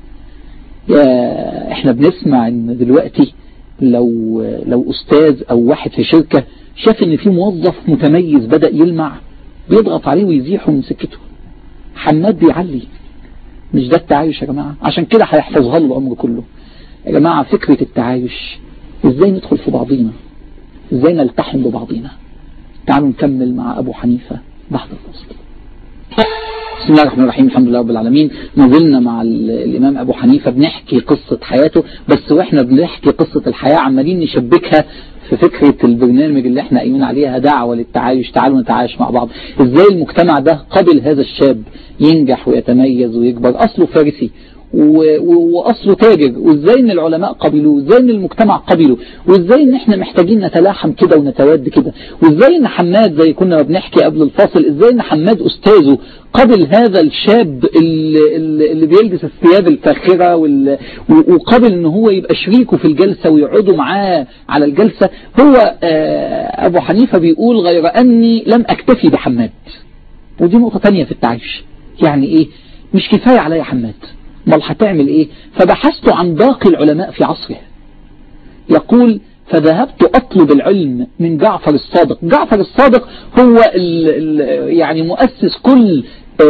يا احنا بنسمع ان دلوقتي لو لو استاذ او واحد في شركة شاف ان في موظف متميز بدأ يلمع بيضغط عليه ويزيحه من سكته حماد بيعلي مش ده التعايش يا جماعة عشان كده هيحفظها له العمر كله يا جماعة فكرة التعايش ازاي ندخل في بعضينا ازاي نلتحم ببعضينا تعالوا نكمل مع ابو حنيفة بعد الفصل بسم الله الرحمن الرحيم الحمد لله رب العالمين ما زلنا مع الإمام أبو حنيفة بنحكي قصة حياته بس وإحنا بنحكي قصة الحياة عمالين نشبكها في فكرة البرنامج اللي احنا قايمين عليها دعوة للتعايش تعالوا نتعايش مع بعض ازاي المجتمع ده قبل هذا الشاب ينجح ويتميز ويكبر أصله فارسي واصله تاجر وازاي ان العلماء قبلوه وازاي ان المجتمع قبله وازاي ان احنا محتاجين نتلاحم كده ونتواد كده وازاي ان حماد زي كنا بنحكي قبل الفاصل ازاي ان حماد استاذه قبل هذا الشاب اللي, اللي بيلبس الثياب الفاخرة وقبل ان هو يبقى شريكه في الجلسة ويقعدوا معاه على الجلسة هو ابو حنيفة بيقول غير اني لم اكتفي بحماد ودي نقطة تانية في التعايش يعني ايه مش كفاية عليا حماد امال هتعمل ايه فبحثت عن باقي العلماء في عصره يقول فذهبت أطلب العلم من جعفر الصادق جعفر الصادق هو ال ال يعني مؤسس كل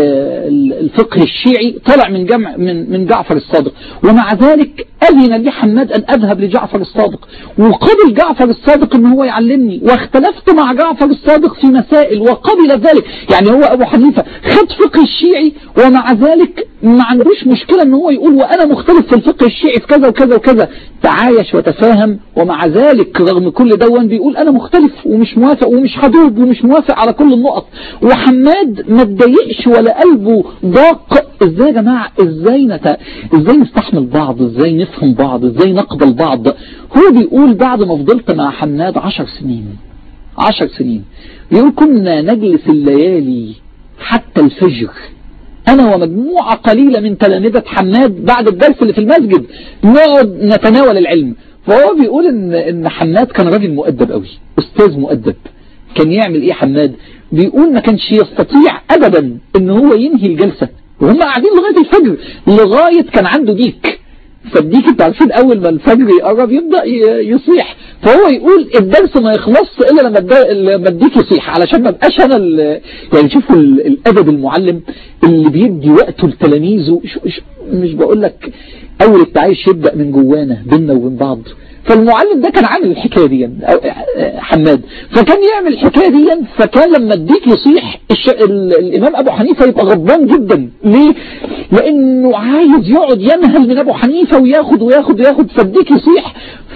الفقه الشيعي طلع من جمع من من جعفر الصادق ومع ذلك أذن لي حماد أن أذهب لجعفر الصادق وقبل جعفر الصادق أن هو يعلمني واختلفت مع جعفر الصادق في مسائل وقبل ذلك يعني هو أبو حنيفة خد فقه الشيعي ومع ذلك ما عندوش مشكلة أن هو يقول وأنا مختلف في الفقه الشيعي في كذا وكذا وكذا تعايش وتفاهم ومع ذلك رغم كل دون بيقول أنا مختلف ومش موافق ومش حدود ومش موافق على كل النقط وحماد ما اتضايقش ولا قلبه ضاق ازاي يا جماعة ازاي نت... ازاي نستحمل بعض ازاي نفهم بعض ازاي نقبل بعض هو بيقول بعد ما فضلت مع حماد عشر سنين عشر سنين بيقول كنا نجلس الليالي حتى الفجر أنا ومجموعة قليلة من تلامذة حماد بعد الدرس اللي في المسجد نقعد نتناول العلم فهو بيقول إن, إن حماد كان راجل مؤدب قوي أستاذ مؤدب كان يعمل إيه حماد بيقول ما كانش يستطيع أبدا إن هو ينهي الجلسة وهم قاعدين لغاية الفجر لغاية كان عنده ديك فالديك انت عارفين اول ما الفجر يقرب يبدأ يصيح فهو يقول الدرس ما يخلص الا لما الديك يصيح علشان ما بقاش انا يعني شوفوا الادب المعلم اللي بيدي وقته لتلاميذه مش بقول لك اول التعايش يبدأ من جوانا بيننا وبين بعض فالمعلم ده كان عامل الحكاية دي حماد فكان يعمل الحكاية دي فكان لما الديك يصيح الإمام أبو حنيفة يبقى غضبان جدا ليه؟ لأنه عايز يقعد ينهل من أبو حنيفة وياخد وياخد وياخد فالديك يصيح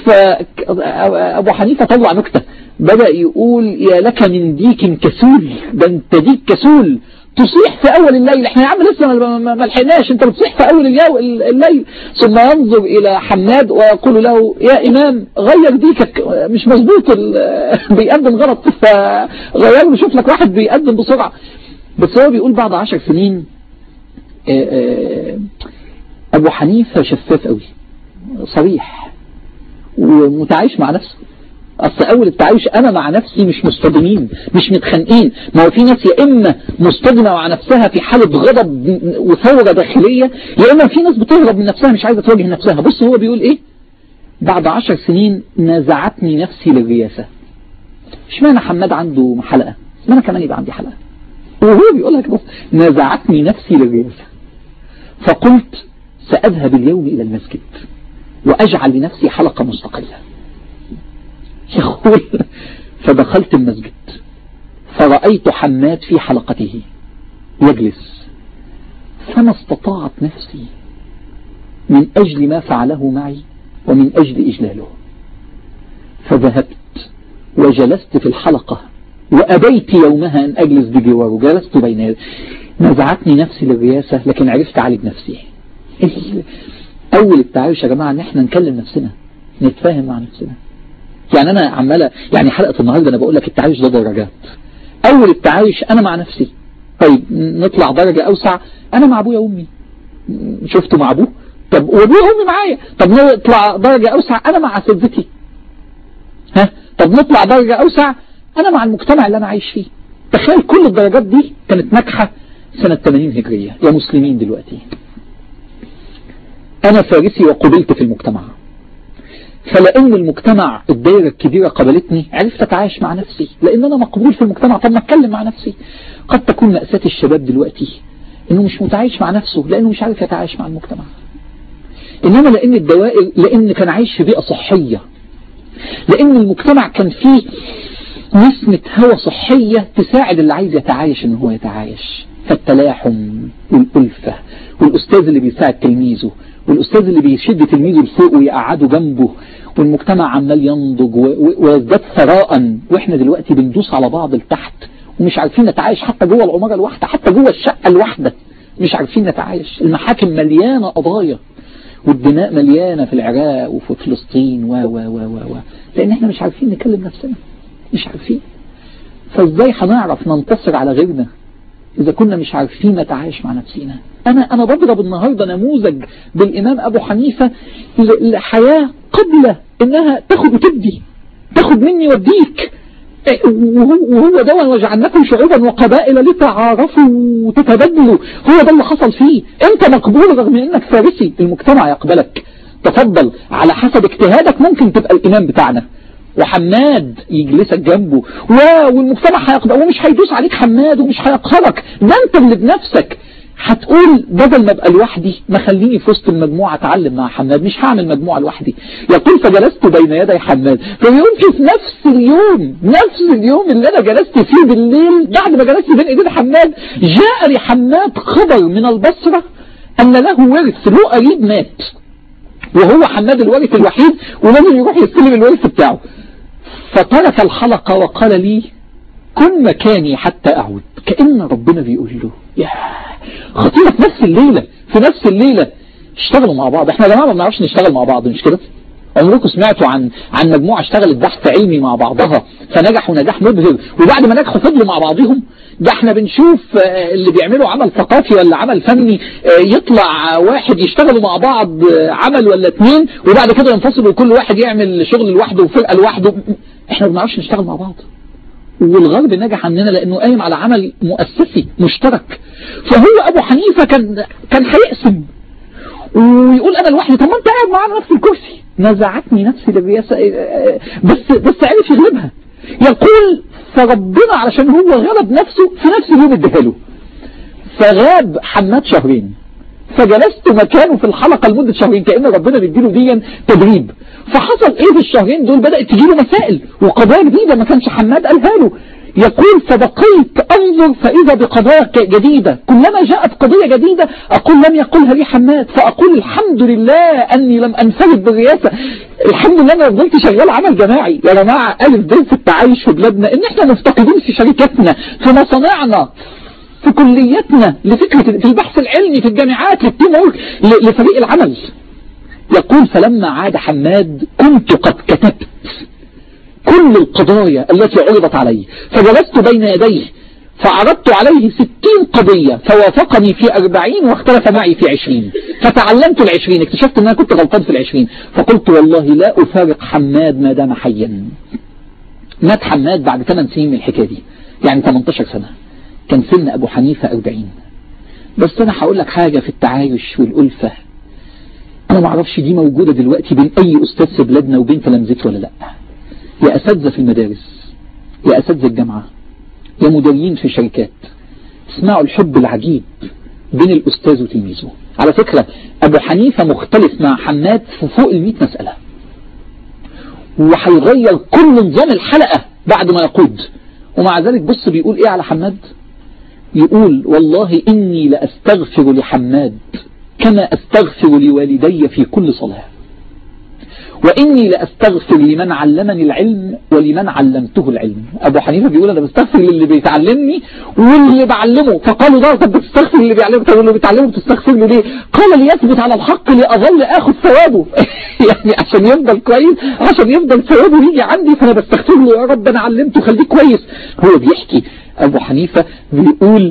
فأبو حنيفة طلع نكتة بدأ يقول يا لك من ديك كسول ده انت ديك كسول تصيح في أول الليل احنا يا عم لسه ما لحقناش انت بتصيح في أول الليل ثم ينظر إلى حماد ويقول له يا إمام غير ديكك مش مظبوط بيقدم غلط فغير له شوف لك واحد بيقدم بسرعة بس هو بيقول بعد عشر سنين أبو حنيفة شفاف قوي صريح ومتعايش مع نفسه أصل أول التعايش أنا مع نفسي مش مصطدمين مش متخانقين ما هو في ناس يا إما مصطدمة مع نفسها في حالة غضب وثورة داخلية يا إما في ناس بتهرب من نفسها مش عايزة تواجه نفسها بص هو بيقول إيه بعد عشر سنين نازعتني نفسي للرياسة اشمعنى حماد عنده حلقة ما أنا كمان يبقى عندي حلقة وهو بيقول لك بص نازعتني نفسي للرياسة فقلت سأذهب اليوم إلى المسجد وأجعل لنفسي حلقة مستقلة يقول فدخلت المسجد فرأيت حماد في حلقته يجلس فما استطاعت نفسي من أجل ما فعله معي ومن أجل إجلاله فذهبت وجلست في الحلقة وأبيت يومها أن أجلس بجواره جلست بين نزعتني نفسي للرياسة لكن عرفت أعالج نفسي أول التعايش يا جماعة أن احنا نكلم نفسنا نتفاهم مع نفسنا يعني أنا عمالة يعني حلقة النهاردة أنا بقول لك التعايش ده درجات أول التعايش أنا مع نفسي طيب نطلع درجة أوسع أنا مع أبويا وأمي شفته مع أبوه طب وأبويا وأمي معايا طب نطلع درجة أوسع أنا مع أساتذتي ها طب نطلع درجة أوسع أنا مع المجتمع اللي أنا عايش فيه تخيل كل الدرجات دي كانت ناجحة سنة 80 هجرية يا مسلمين دلوقتي أنا فارسي وقبلت في المجتمع فلأن المجتمع الدائرة الكبيرة قبلتني عرفت أتعايش مع نفسي لأن أنا مقبول في المجتمع طب ما أتكلم مع نفسي قد تكون مأساة الشباب دلوقتي إنه مش متعايش مع نفسه لأنه مش عارف يتعايش مع المجتمع إنما لأن الدوائر لأن كان عايش في بيئة صحية لأن المجتمع كان فيه نسمة هوى صحية تساعد اللي عايز يتعايش إن هو يتعايش فالتلاحم والألفة والأستاذ اللي بيساعد تلميذه والأستاذ اللي بيشد تلميذه لفوق ويقعده جنبه والمجتمع عمال ينضج ويزداد ثراء واحنا دلوقتي بندوس على بعض لتحت ومش عارفين نتعايش حتى جوه العمارة الواحدة حتى جوه الشقة الواحدة مش عارفين نتعايش المحاكم مليانة قضايا والدماء مليانة في العراق وفي فلسطين و و و و و لأن احنا مش عارفين نكلم نفسنا مش عارفين فازاي هنعرف ننتصر على غيرنا إذا كنا مش عارفين نتعايش مع نفسنا أنا أنا بضرب النهاردة نموذج بالإمام أبو حنيفة لحياة قبل إنها تاخد وتدي تاخد مني وديك وهو ده وجعلناكم شعوبا وقبائل لتعارفوا وتتبادلوا هو ده اللي حصل فيه انت مقبول رغم انك فارسي المجتمع يقبلك تفضل على حسب اجتهادك ممكن تبقى الامام بتاعنا وحماد يجلسك جنبه والمجتمع هيقبل ومش هيدوس عليك حماد ومش هيقهرك ده انت اللي بنفسك هتقول بدل ما ابقى لوحدي ما خليني في وسط المجموعة اتعلم مع حماد مش هعمل مجموعة لوحدي يقول فجلست بين يدي حماد فبيقول في نفس اليوم نفس اليوم اللي انا جلست فيه بالليل بعد ما جلست بين ايدين حماد جاء لحماد خبر من البصرة ان له ورث له قريب مات وهو حماد الوارث الوحيد ولازم يروح يستلم الورث بتاعه فترك الحلقة وقال لي كن مكاني حتى أعود كأن ربنا بيقول له يا خطيرة في نفس الليلة في نفس الليلة اشتغلوا مع بعض احنا يا جماعة ما بنعرفش نشتغل مع بعض مش كده عمركم سمعتوا عن عن مجموعة اشتغلت بحث علمي مع بعضها فنجحوا نجاح مبهر وبعد ما نجحوا فضلوا مع بعضهم ده احنا بنشوف اللي بيعملوا عمل ثقافي ولا عمل فني يطلع واحد يشتغلوا مع بعض عمل ولا اتنين وبعد كده ينفصلوا وكل واحد يعمل شغل لوحده وفرقة لوحده احنا ما بنعرفش نشتغل مع بعض والغرب نجح عننا لانه قايم على عمل مؤسسي مشترك فهو ابو حنيفة كان كان هيقسم ويقول انا لوحدي طب ما انت قاعد معانا نفس الكرسي نزعتني نفسي للرئاسة بس بس عرف يغلبها يقول فربنا علشان هو غلب نفسه في نفس اليوم اداها له فغاب حماد شهرين فجلست مكانه في الحلقة لمدة شهرين كأن ربنا بيديله ديا تدريب فحصل ايه في الشهرين دول بدأت تجيله مسائل وقضايا جديدة ما كانش حماد قالها له يقول فبقيت أنظر فإذا بقضايا جديدة كلما جاءت قضية جديدة أقول لم يقولها لي حماد فأقول الحمد لله أني لم أنفرد بالرئاسة الحمد لله أنا فضلت شغال عمل جماعي يا جماعة ألف بيت في التعايش في بلادنا إن إحنا مفتقدين في شركاتنا في مصانعنا في كلياتنا لفكرة في البحث العلمي في الجامعات للتيم لفريق العمل يقول فلما عاد حماد كنت قد كتبت كل القضايا التي عرضت علي فجلست بين يديه فعرضت عليه ستين قضية فوافقني في أربعين واختلف معي في عشرين فتعلمت العشرين اكتشفت أن أنا كنت غلطان في العشرين فقلت والله لا أفارق حماد ما دام حيا مات حماد بعد 8 سنين من الحكاية دي يعني 18 سنة كان سن أبو حنيفة 40 بس أنا هقول لك حاجة في التعايش والألفة أنا ما اعرفش دي موجودة دلوقتي بين أي أستاذ في بلادنا وبين تلامذته ولا لأ يا أساتذة في المدارس يا أساتذة الجامعة يا مديرين في شركات اسمعوا الحب العجيب بين الأستاذ وتلميذه على فكرة أبو حنيفة مختلف مع حماد في فوق المئة مسألة وهيغير كل نظام الحلقة بعد ما يقود ومع ذلك بص بيقول ايه على حماد يقول والله إني لأستغفر لحماد كما أستغفر لوالدي في كل صلاة وإني لأستغفر لمن علمني العلم ولمن علمته العلم أبو حنيفة بيقول أنا بستغفر للي بيتعلمني واللي بعلمه فقالوا ده طب بتستغفر للي بيعلمك طب اللي بيتعلمه بتستغفر له ليه قال ليثبت على الحق لأظل أخذ ثوابه يعني عشان يفضل كويس عشان يفضل ثوابه يجي عندي فأنا بستغفر له يا رب أنا علمته خليه كويس هو بيحكي أبو حنيفة بيقول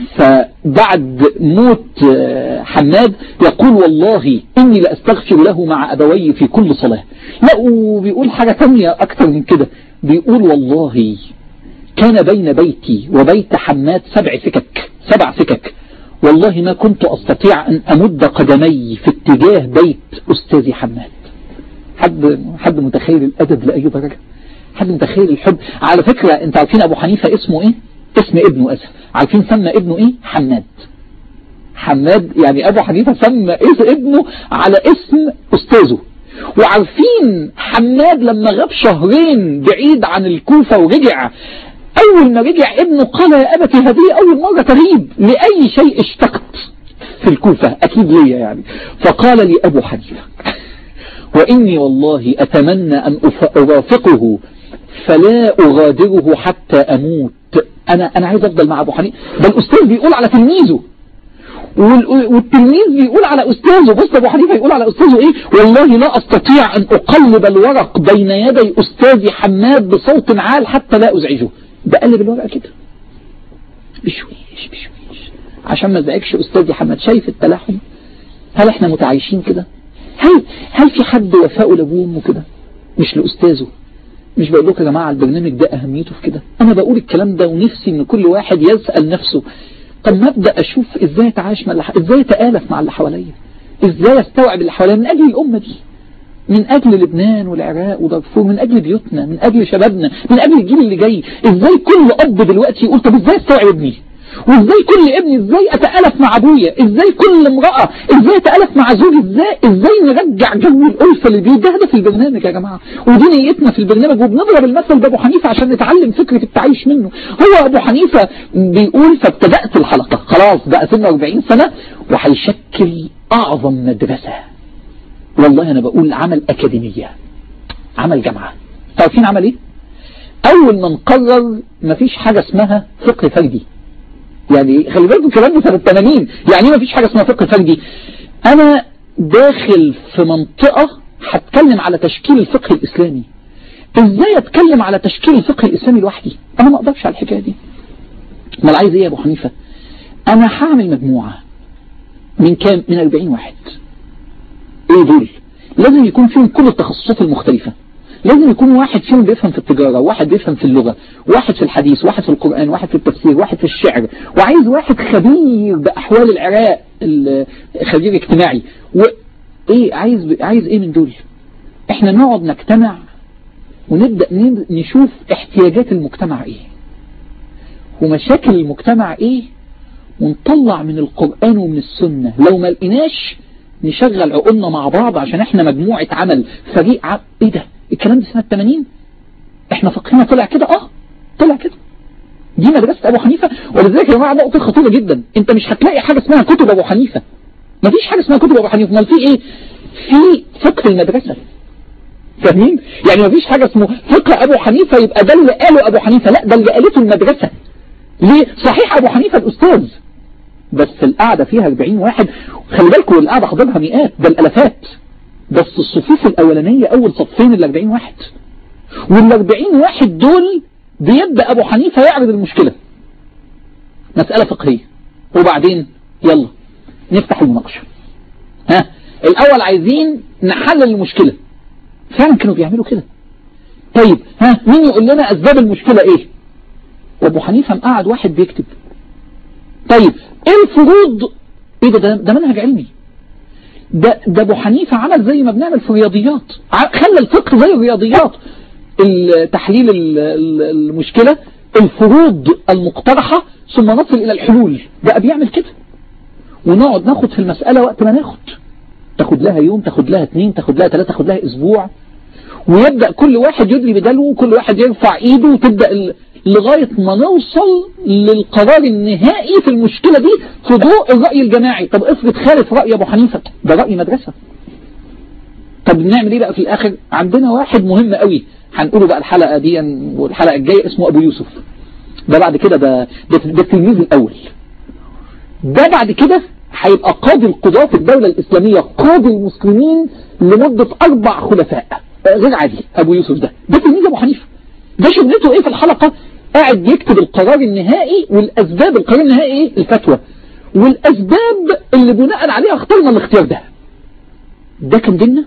فبعد موت حماد يقول والله إني لأستغفر له مع أبوي في كل صلاة لا وبيقول حاجة تانية أكتر من كده بيقول والله كان بين بيتي وبيت حماد سبع سكك سبع سكك والله ما كنت أستطيع أن أمد قدمي في اتجاه بيت أستاذي حماد حد حد متخيل الأدب لأي درجة حد متخيل الحب على فكرة انت عارفين أبو حنيفة اسمه إيه اسم ابنه أسف عارفين سمى ابنه ايه حماد حماد يعني ابو حنيفة سمى اسم ابنه على اسم استاذه وعارفين حماد لما غاب شهرين بعيد عن الكوفة ورجع اول ما رجع ابنه قال يا ابتي هذه اول مرة تغيب لاي شيء اشتقت في الكوفة اكيد ليا يعني فقال لي ابو حنيفة واني والله اتمنى ان ارافقه فلا اغادره حتى اموت انا انا عايز افضل مع ابو حنيفه ده الاستاذ بيقول على تلميذه والتلميذ بيقول على استاذه بص ابو حنيفه يقول على استاذه ايه والله لا استطيع ان اقلب الورق بين يدي استاذي حماد بصوت عال حتى لا ازعجه بقلب الورقه كده بشويش بشويش عشان ما ازعجش استاذي حماد شايف التلاحم هل احنا متعايشين كده هل هل في حد وفاءه لابوه وامه كده مش لاستاذه مش بقول لكم يا جماعة البرنامج ده أهميته في كده أنا بقول الكلام ده ونفسي إن كل واحد يسأل نفسه طب ما أبدأ أشوف إزاي أتعايش مع اللي إزاي أتآلف مع اللي حواليا إزاي أستوعب اللي حواليا من أجل الأمة دي من أجل لبنان والعراق ودارفور من أجل بيوتنا من أجل شبابنا من أجل الجيل اللي جاي إزاي كل أب دلوقتي يقول طب إزاي استوعب ابني وإزاي كل ابني إزاي أتألف مع أبويا إزاي كل امرأة إزاي أتألف مع زوجي إزاي إزاي نرجع جو الألفة اللي بيه ده هدف البرنامج يا جماعة ودي نيتنا في البرنامج وبنضرب المثل بأبو حنيفة عشان نتعلم فكرة التعايش منه هو أبو حنيفة بيقول فابتدأت الحلقة خلاص بقى سنه 40 سنة وهيشكل أعظم مدرسة والله أنا بقول عمل أكاديمية عمل جامعة عارفين عمل إيه؟ أول ما نقرر مفيش حاجة اسمها فقه فردي يعني خلي بالكم الكلام ده سنة 80 يعني ايه مفيش حاجة اسمها فقه فردي أنا داخل في منطقة هتكلم على تشكيل الفقه الإسلامي ازاي اتكلم على تشكيل الفقه الإسلامي لوحدي أنا ما أقدرش على الحكاية دي امال عايز ايه يا أبو حنيفة أنا هعمل مجموعة من كام من 40 واحد ايه دول لازم يكون فيهم كل التخصصات المختلفة لازم يكون واحد فيهم بيفهم في التجارة واحد بيفهم في اللغة واحد في الحديث واحد في القرآن واحد في التفسير واحد في الشعر وعايز واحد خبير بأحوال العراق خبير اجتماعي وايه عايز عايز ايه من دول احنا نقعد نجتمع ونبدأ نشوف احتياجات المجتمع ايه ومشاكل المجتمع ايه ونطلع من القرآن ومن السنة لو ما لقيناش نشغل عقولنا مع بعض عشان احنا مجموعة عمل فريق ع... ايه ده الكلام ده سنة 80 احنا فقهنا طلع كده اه طلع كده دي مدرسة ابو حنيفة ولذلك يا جماعة نقطة خطيرة جدا انت مش هتلاقي حاجة اسمها كتب ابو حنيفة مفيش حاجة اسمها كتب ابو حنيفة امال في ايه في فقه المدرسة فاهمين يعني مفيش حاجة اسمه فقه ابو حنيفة يبقى ده اللي قاله ابو حنيفة لا ده اللي قالته المدرسة ليه صحيح ابو حنيفة الاستاذ بس القعدة فيها 40 واحد خلي بالكم القعدة حضرها مئات ده الالافات بس الصفوف الاولانية اول صفين ال 40 واحد وال 40 واحد دول بيبدأ ابو حنيفة يعرض المشكلة مسألة فقهية وبعدين يلا نفتح المناقشة ها الاول عايزين نحلل المشكلة فعلا كانوا بيعملوا كده طيب ها مين يقول لنا اسباب المشكلة ايه وابو حنيفة مقعد واحد بيكتب طيب ايه الفروض ايه ده ده منهج علمي ده ده ابو حنيفة عمل زي ما بنعمل في الرياضيات خلى الفقه زي الرياضيات تحليل المشكلة الفروض المقترحة ثم نصل الى الحلول بقى بيعمل كده ونقعد ناخد في المسألة وقت ما ناخد تاخد لها يوم تاخد لها اثنين تاخد لها ثلاثة تاخد لها اسبوع ويبدأ كل واحد يدلي بدلوه كل واحد يرفع ايده وتبدأ لغاية ما نوصل للقرار النهائي في المشكلة دي في ضوء الرأي الجماعي طب افرض خالف رأي ابو حنيفة ده رأي مدرسة طب نعمل ايه بقى في الاخر عندنا واحد مهم قوي هنقوله بقى الحلقة دي والحلقة الجاية اسمه ابو يوسف ده بعد كده ده ده, ده التلميذ الاول ده بعد كده هيبقى قاضي القضاة في الدولة الاسلامية قاضي المسلمين لمدة اربع خلفاء غير عادي ابو يوسف ده ده تلميذ ابو حنيفة ده شغلته ايه في الحلقة قاعد يكتب القرار النهائي والاسباب القرار النهائي ايه الفتوى والاسباب اللي بناء عليها اخترنا الاختيار ده ده كان ديننا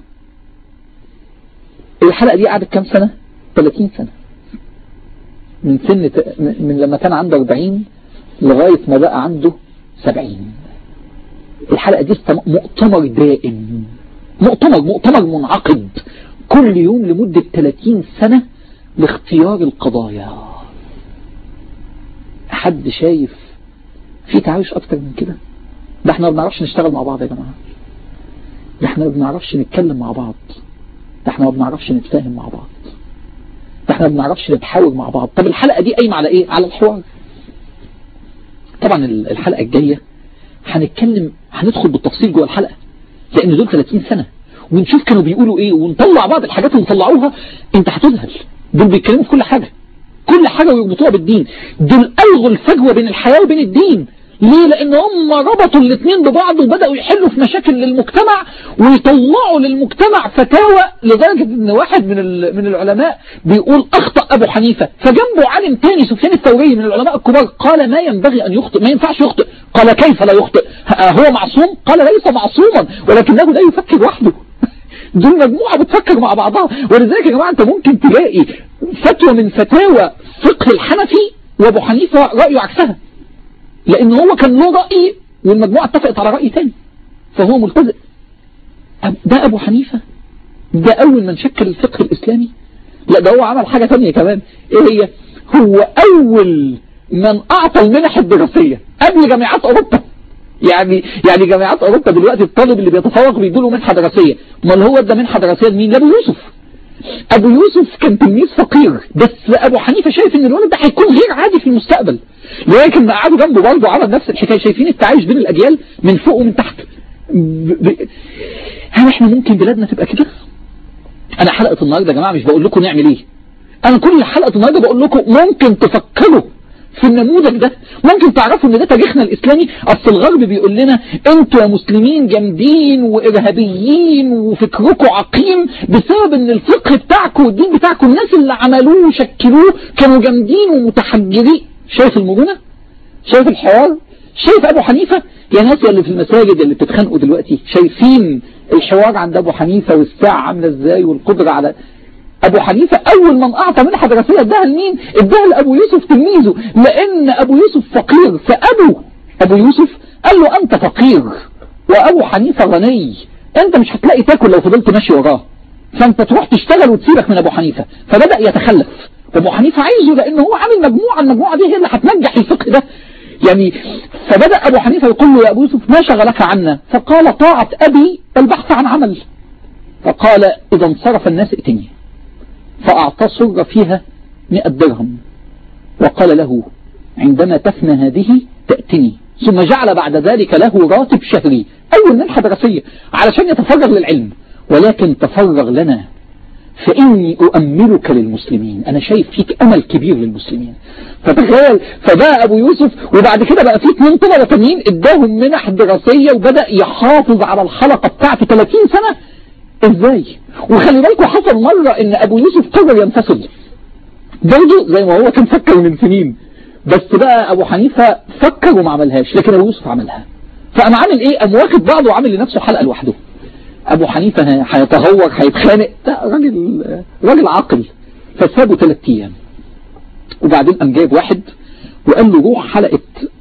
الحلقة دي قعدت كام سنة 30 سنة من سن من لما كان عنده 40 لغاية ما بقى عنده 70 الحلقة دي مؤتمر دائم مؤتمر مؤتمر منعقد كل يوم لمدة 30 سنة لاختيار القضايا حد شايف في تعايش اكتر من كده ده احنا ما بنعرفش نشتغل مع بعض يا جماعة ده احنا ما بنعرفش نتكلم مع بعض ده احنا ما بنعرفش نتفاهم مع بعض ده احنا ما بنعرفش نتحاور مع بعض طب الحلقة دي قايمة على ايه على الحوار طبعا الحلقة الجاية هنتكلم هندخل بالتفصيل جوه الحلقة لان دول 30 سنة ونشوف كانوا بيقولوا ايه ونطلع بعض الحاجات اللي طلعوها انت هتذهل دول بيتكلموا في كل حاجة كل حاجة ويربطوها بالدين دول ألغوا الفجوة بين الحياة وبين الدين ليه لان هم ربطوا الاثنين ببعض وبدأوا يحلوا في مشاكل للمجتمع ويطلعوا للمجتمع فتاوى لدرجة ان واحد من من العلماء بيقول اخطأ ابو حنيفة فجنبه عالم تاني سفيان الثوري من العلماء الكبار قال ما ينبغي ان يخطئ ما ينفعش يخطئ قال كيف لا يخطئ هو معصوم قال ليس معصوما ولكنه لا يفكر وحده دول مجموعة بتفكر مع بعضها ولذلك يا جماعة انت ممكن تلاقي فتوى من فتاوى فقه الحنفي وابو حنيفة رأيه عكسها لان هو كان له رأي والمجموعة اتفقت على رأي تاني فهو ملتزم ده ابو حنيفة ده أول من شكل الفقه الإسلامي لا ده هو عمل حاجة تانية كمان إيه هي هو أول من أعطى المنح الدراسية قبل جامعات أوروبا يعني يعني جامعات أوروبا دلوقتي الطالب اللي بيتفوق بيدوا منحة دراسية امال هو ادى منحة دراسية لمين لأبو يوسف أبو يوسف كان تلميذ فقير بس أبو حنيفة شايف إن الولد ده هيكون غير عادي في المستقبل لكن قعدوا جنبه برضه عمل نفس الحكاية شايفين التعايش بين الأجيال من فوق ومن تحت ب... ب... هل احنا ممكن بلادنا تبقى كده انا حلقة النهاردة يا جماعة مش بقول لكم نعمل ايه انا كل حلقة النهاردة بقول لكم ممكن تفكروا في النموذج ده ممكن تعرفوا ان ده تاريخنا الاسلامي اصل الغرب بيقول لنا انتوا يا مسلمين جامدين وارهابيين وفكركم عقيم بسبب ان الفقه بتاعكم والدين بتاعكم الناس اللي عملوه وشكلوه كانوا جامدين ومتحجرين شايف المرونة شايف الحوار شايف ابو حنيفة يا ناس اللي في المساجد اللي بتتخانقوا دلوقتي شايفين الحوار عند ابو حنيفة والساعة عاملة ازاي والقدرة على ابو حنيفة اول من اعطى منحة دراسية اداها لمين اداها لابو يوسف تلميذه لان ابو يوسف فقير فابو ابو يوسف قال له انت فقير وابو حنيفة غني انت مش هتلاقي تاكل لو فضلت ماشي وراه فانت تروح تشتغل وتسيبك من ابو حنيفة فبدأ يتخلف ابو حنيفة عايزه لان هو عامل مجموعة المجموعة دي هي اللي هتنجح الفقه ده يعني فبدأ ابو حنيفة يقول له يا ابو يوسف ما شغلك عنا فقال طاعة ابي البحث عن عمل فقال اذا انصرف الناس ائتني فأعطى سر فيها مئة درهم وقال له عندما تفنى هذه تأتني ثم جعل بعد ذلك له راتب شهري أول منحة دراسية علشان يتفرغ للعلم ولكن تفرغ لنا فإني أؤملك للمسلمين أنا شايف فيك أمل كبير للمسلمين فتخيل فبقى أبو يوسف وبعد كده بقى في اثنين طلبة تانيين اداهم منح دراسية وبدأ يحافظ على الحلقة بتاعته 30 سنة ازاي وخلي بالكم حصل مرة ان ابو يوسف قرر ينفصل برضه زي ما هو كان فكر من سنين بس بقى ابو حنيفة فكر وما عملهاش لكن ابو يوسف عملها فقام عامل ايه قام واخد بعضه وعامل لنفسه حلقة لوحده ابو حنيفة هيتهور هيتخانق ده راجل راجل عاقل فسابه ثلاث ايام وبعدين قام جايب واحد وقال له روح حلقة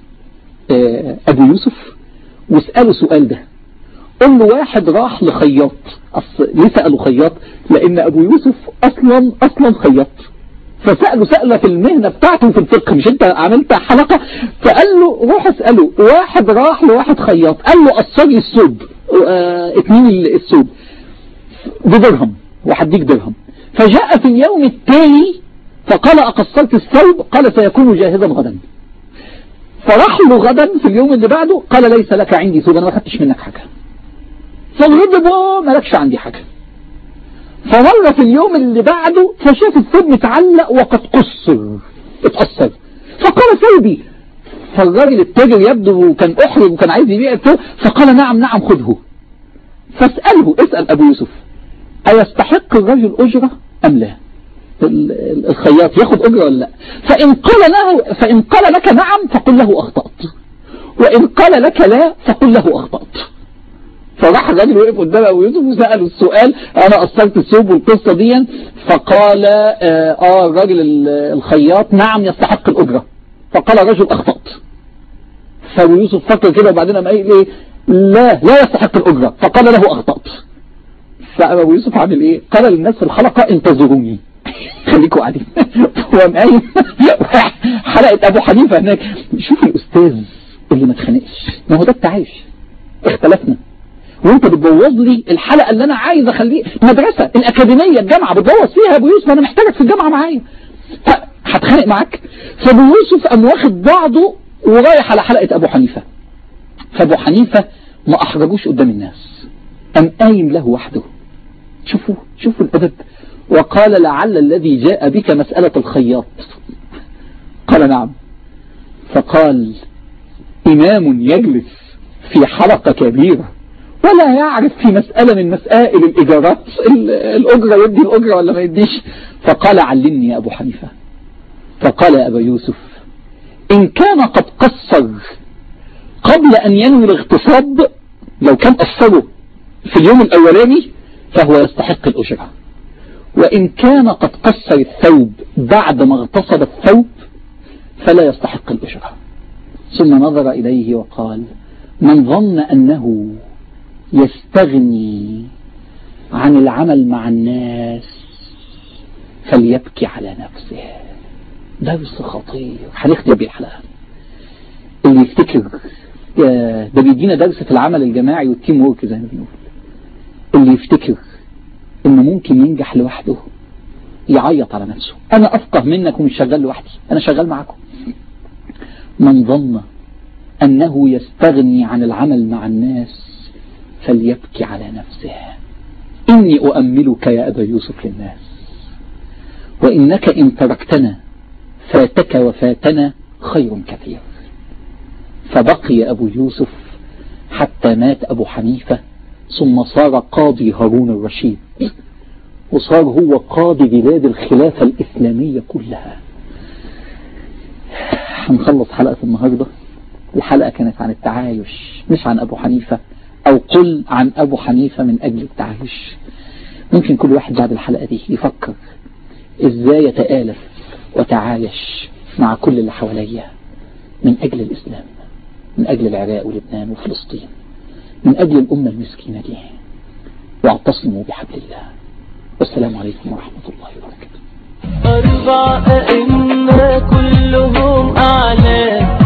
ابو يوسف واسأله سؤال ده قل له واحد راح لخياط أصل ليه سأله خياط لان ابو يوسف اصلا اصلا خياط فسأله سأله في المهنة بتاعته في الفقه مش انت عملت حلقة فقال له روح اسأله واحد راح لواحد خياط قال له قصر لي الثوب اه اتنين الثوب بدرهم وهديك درهم فجاء في اليوم التالي فقال اقصرت الثوب قال سيكون جاهزا غدا فراح له غدا في اليوم اللي بعده قال ليس لك عندي ثوب انا ما خدتش منك حاجه فالغضب مالكش عندي حاجة فمر في اليوم اللي بعده فشاف الثوب متعلق وقد قصر اتأثر فقال ثوبي فالراجل التاجر يبدو كان احرج وكان عايز يبيع الثوب فقال نعم نعم خذه فاسأله اسأل ابو يوسف ايستحق الرجل اجرة ام لا الخياط ياخد اجرة ولا لا فان قال له فان قال لك نعم فقل له اخطأت وان قال لك لا فقل له اخطأت فراح الراجل وقف قدام ابو يوسف وسأله السؤال انا قصرت الثوب والقصة دي فقال اه, آه الراجل الخياط نعم يستحق الاجرة فقال الرجل اخطأت فابو يوسف فكر كده وبعدين قام قايل ايه لا لا يستحق الاجرة فقال له اخطأت فابو يوسف عامل ايه قال للناس في الحلقة انتظروني خليكوا قاعدين وقام قايم حلقة ابو حنيفة هناك شوف الاستاذ اللي ما اتخانقش ما هو ده التعايش اختلفنا وانت بتبوظ لي الحلقة اللي انا عايز اخليه مدرسة الاكاديمية الجامعة بتبوظ فيها ابو يوسف انا محتاجك في الجامعة معايا هتخانق معاك فابو يوسف قام واخد بعضه ورايح على حلقة ابو حنيفة فابو حنيفة ما احرجوش قدام الناس قام قايم له وحده شوفوا شوفوا الادب وقال لعل الذي جاء بك مسألة الخياط قال نعم فقال إمام يجلس في حلقة كبيرة ولا يعرف في مسألة من مسائل الإجارات الأجرة يدي الأجرة ولا ما يديش فقال علمني يا أبو حنيفة فقال يا أبا يوسف إن كان قد قصر قبل أن ينوي الاغتصاب لو كان قصره في اليوم الأولاني فهو يستحق الأجرة وإن كان قد قصر الثوب بعد ما اغتصب الثوب فلا يستحق الأجرة ثم نظر إليه وقال من ظن أنه يستغني عن العمل مع الناس فليبكي على نفسه درس خطير هنختم بيه الحلقة اللي يفتكر يا ده بيدينا درس في العمل الجماعي والتيم وورك زي ما بنقول اللي يفتكر انه ممكن ينجح لوحده يعيط على نفسه انا افقه منك ومش شغال لوحدي انا شغال معاكم من ظن انه يستغني عن العمل مع الناس فليبكي على نفسه اني اؤملك يا ابا يوسف للناس وانك ان تركتنا فاتك وفاتنا خير كثير فبقي ابو يوسف حتى مات ابو حنيفة ثم صار قاضي هارون الرشيد وصار هو قاضي بلاد الخلافة الإسلامية كلها هنخلص حلقة النهاردة الحلقة كانت عن التعايش مش عن أبو حنيفة أو قل عن أبو حنيفة من أجل التعايش ممكن كل واحد بعد الحلقة دي يفكر إزاي يتآلف وتعايش مع كل اللي حواليا من أجل الإسلام من أجل العراق ولبنان وفلسطين من أجل الأمة المسكينة دي واعتصموا بحبل الله والسلام عليكم ورحمة الله وبركاته أربع أئمة كلهم أعلام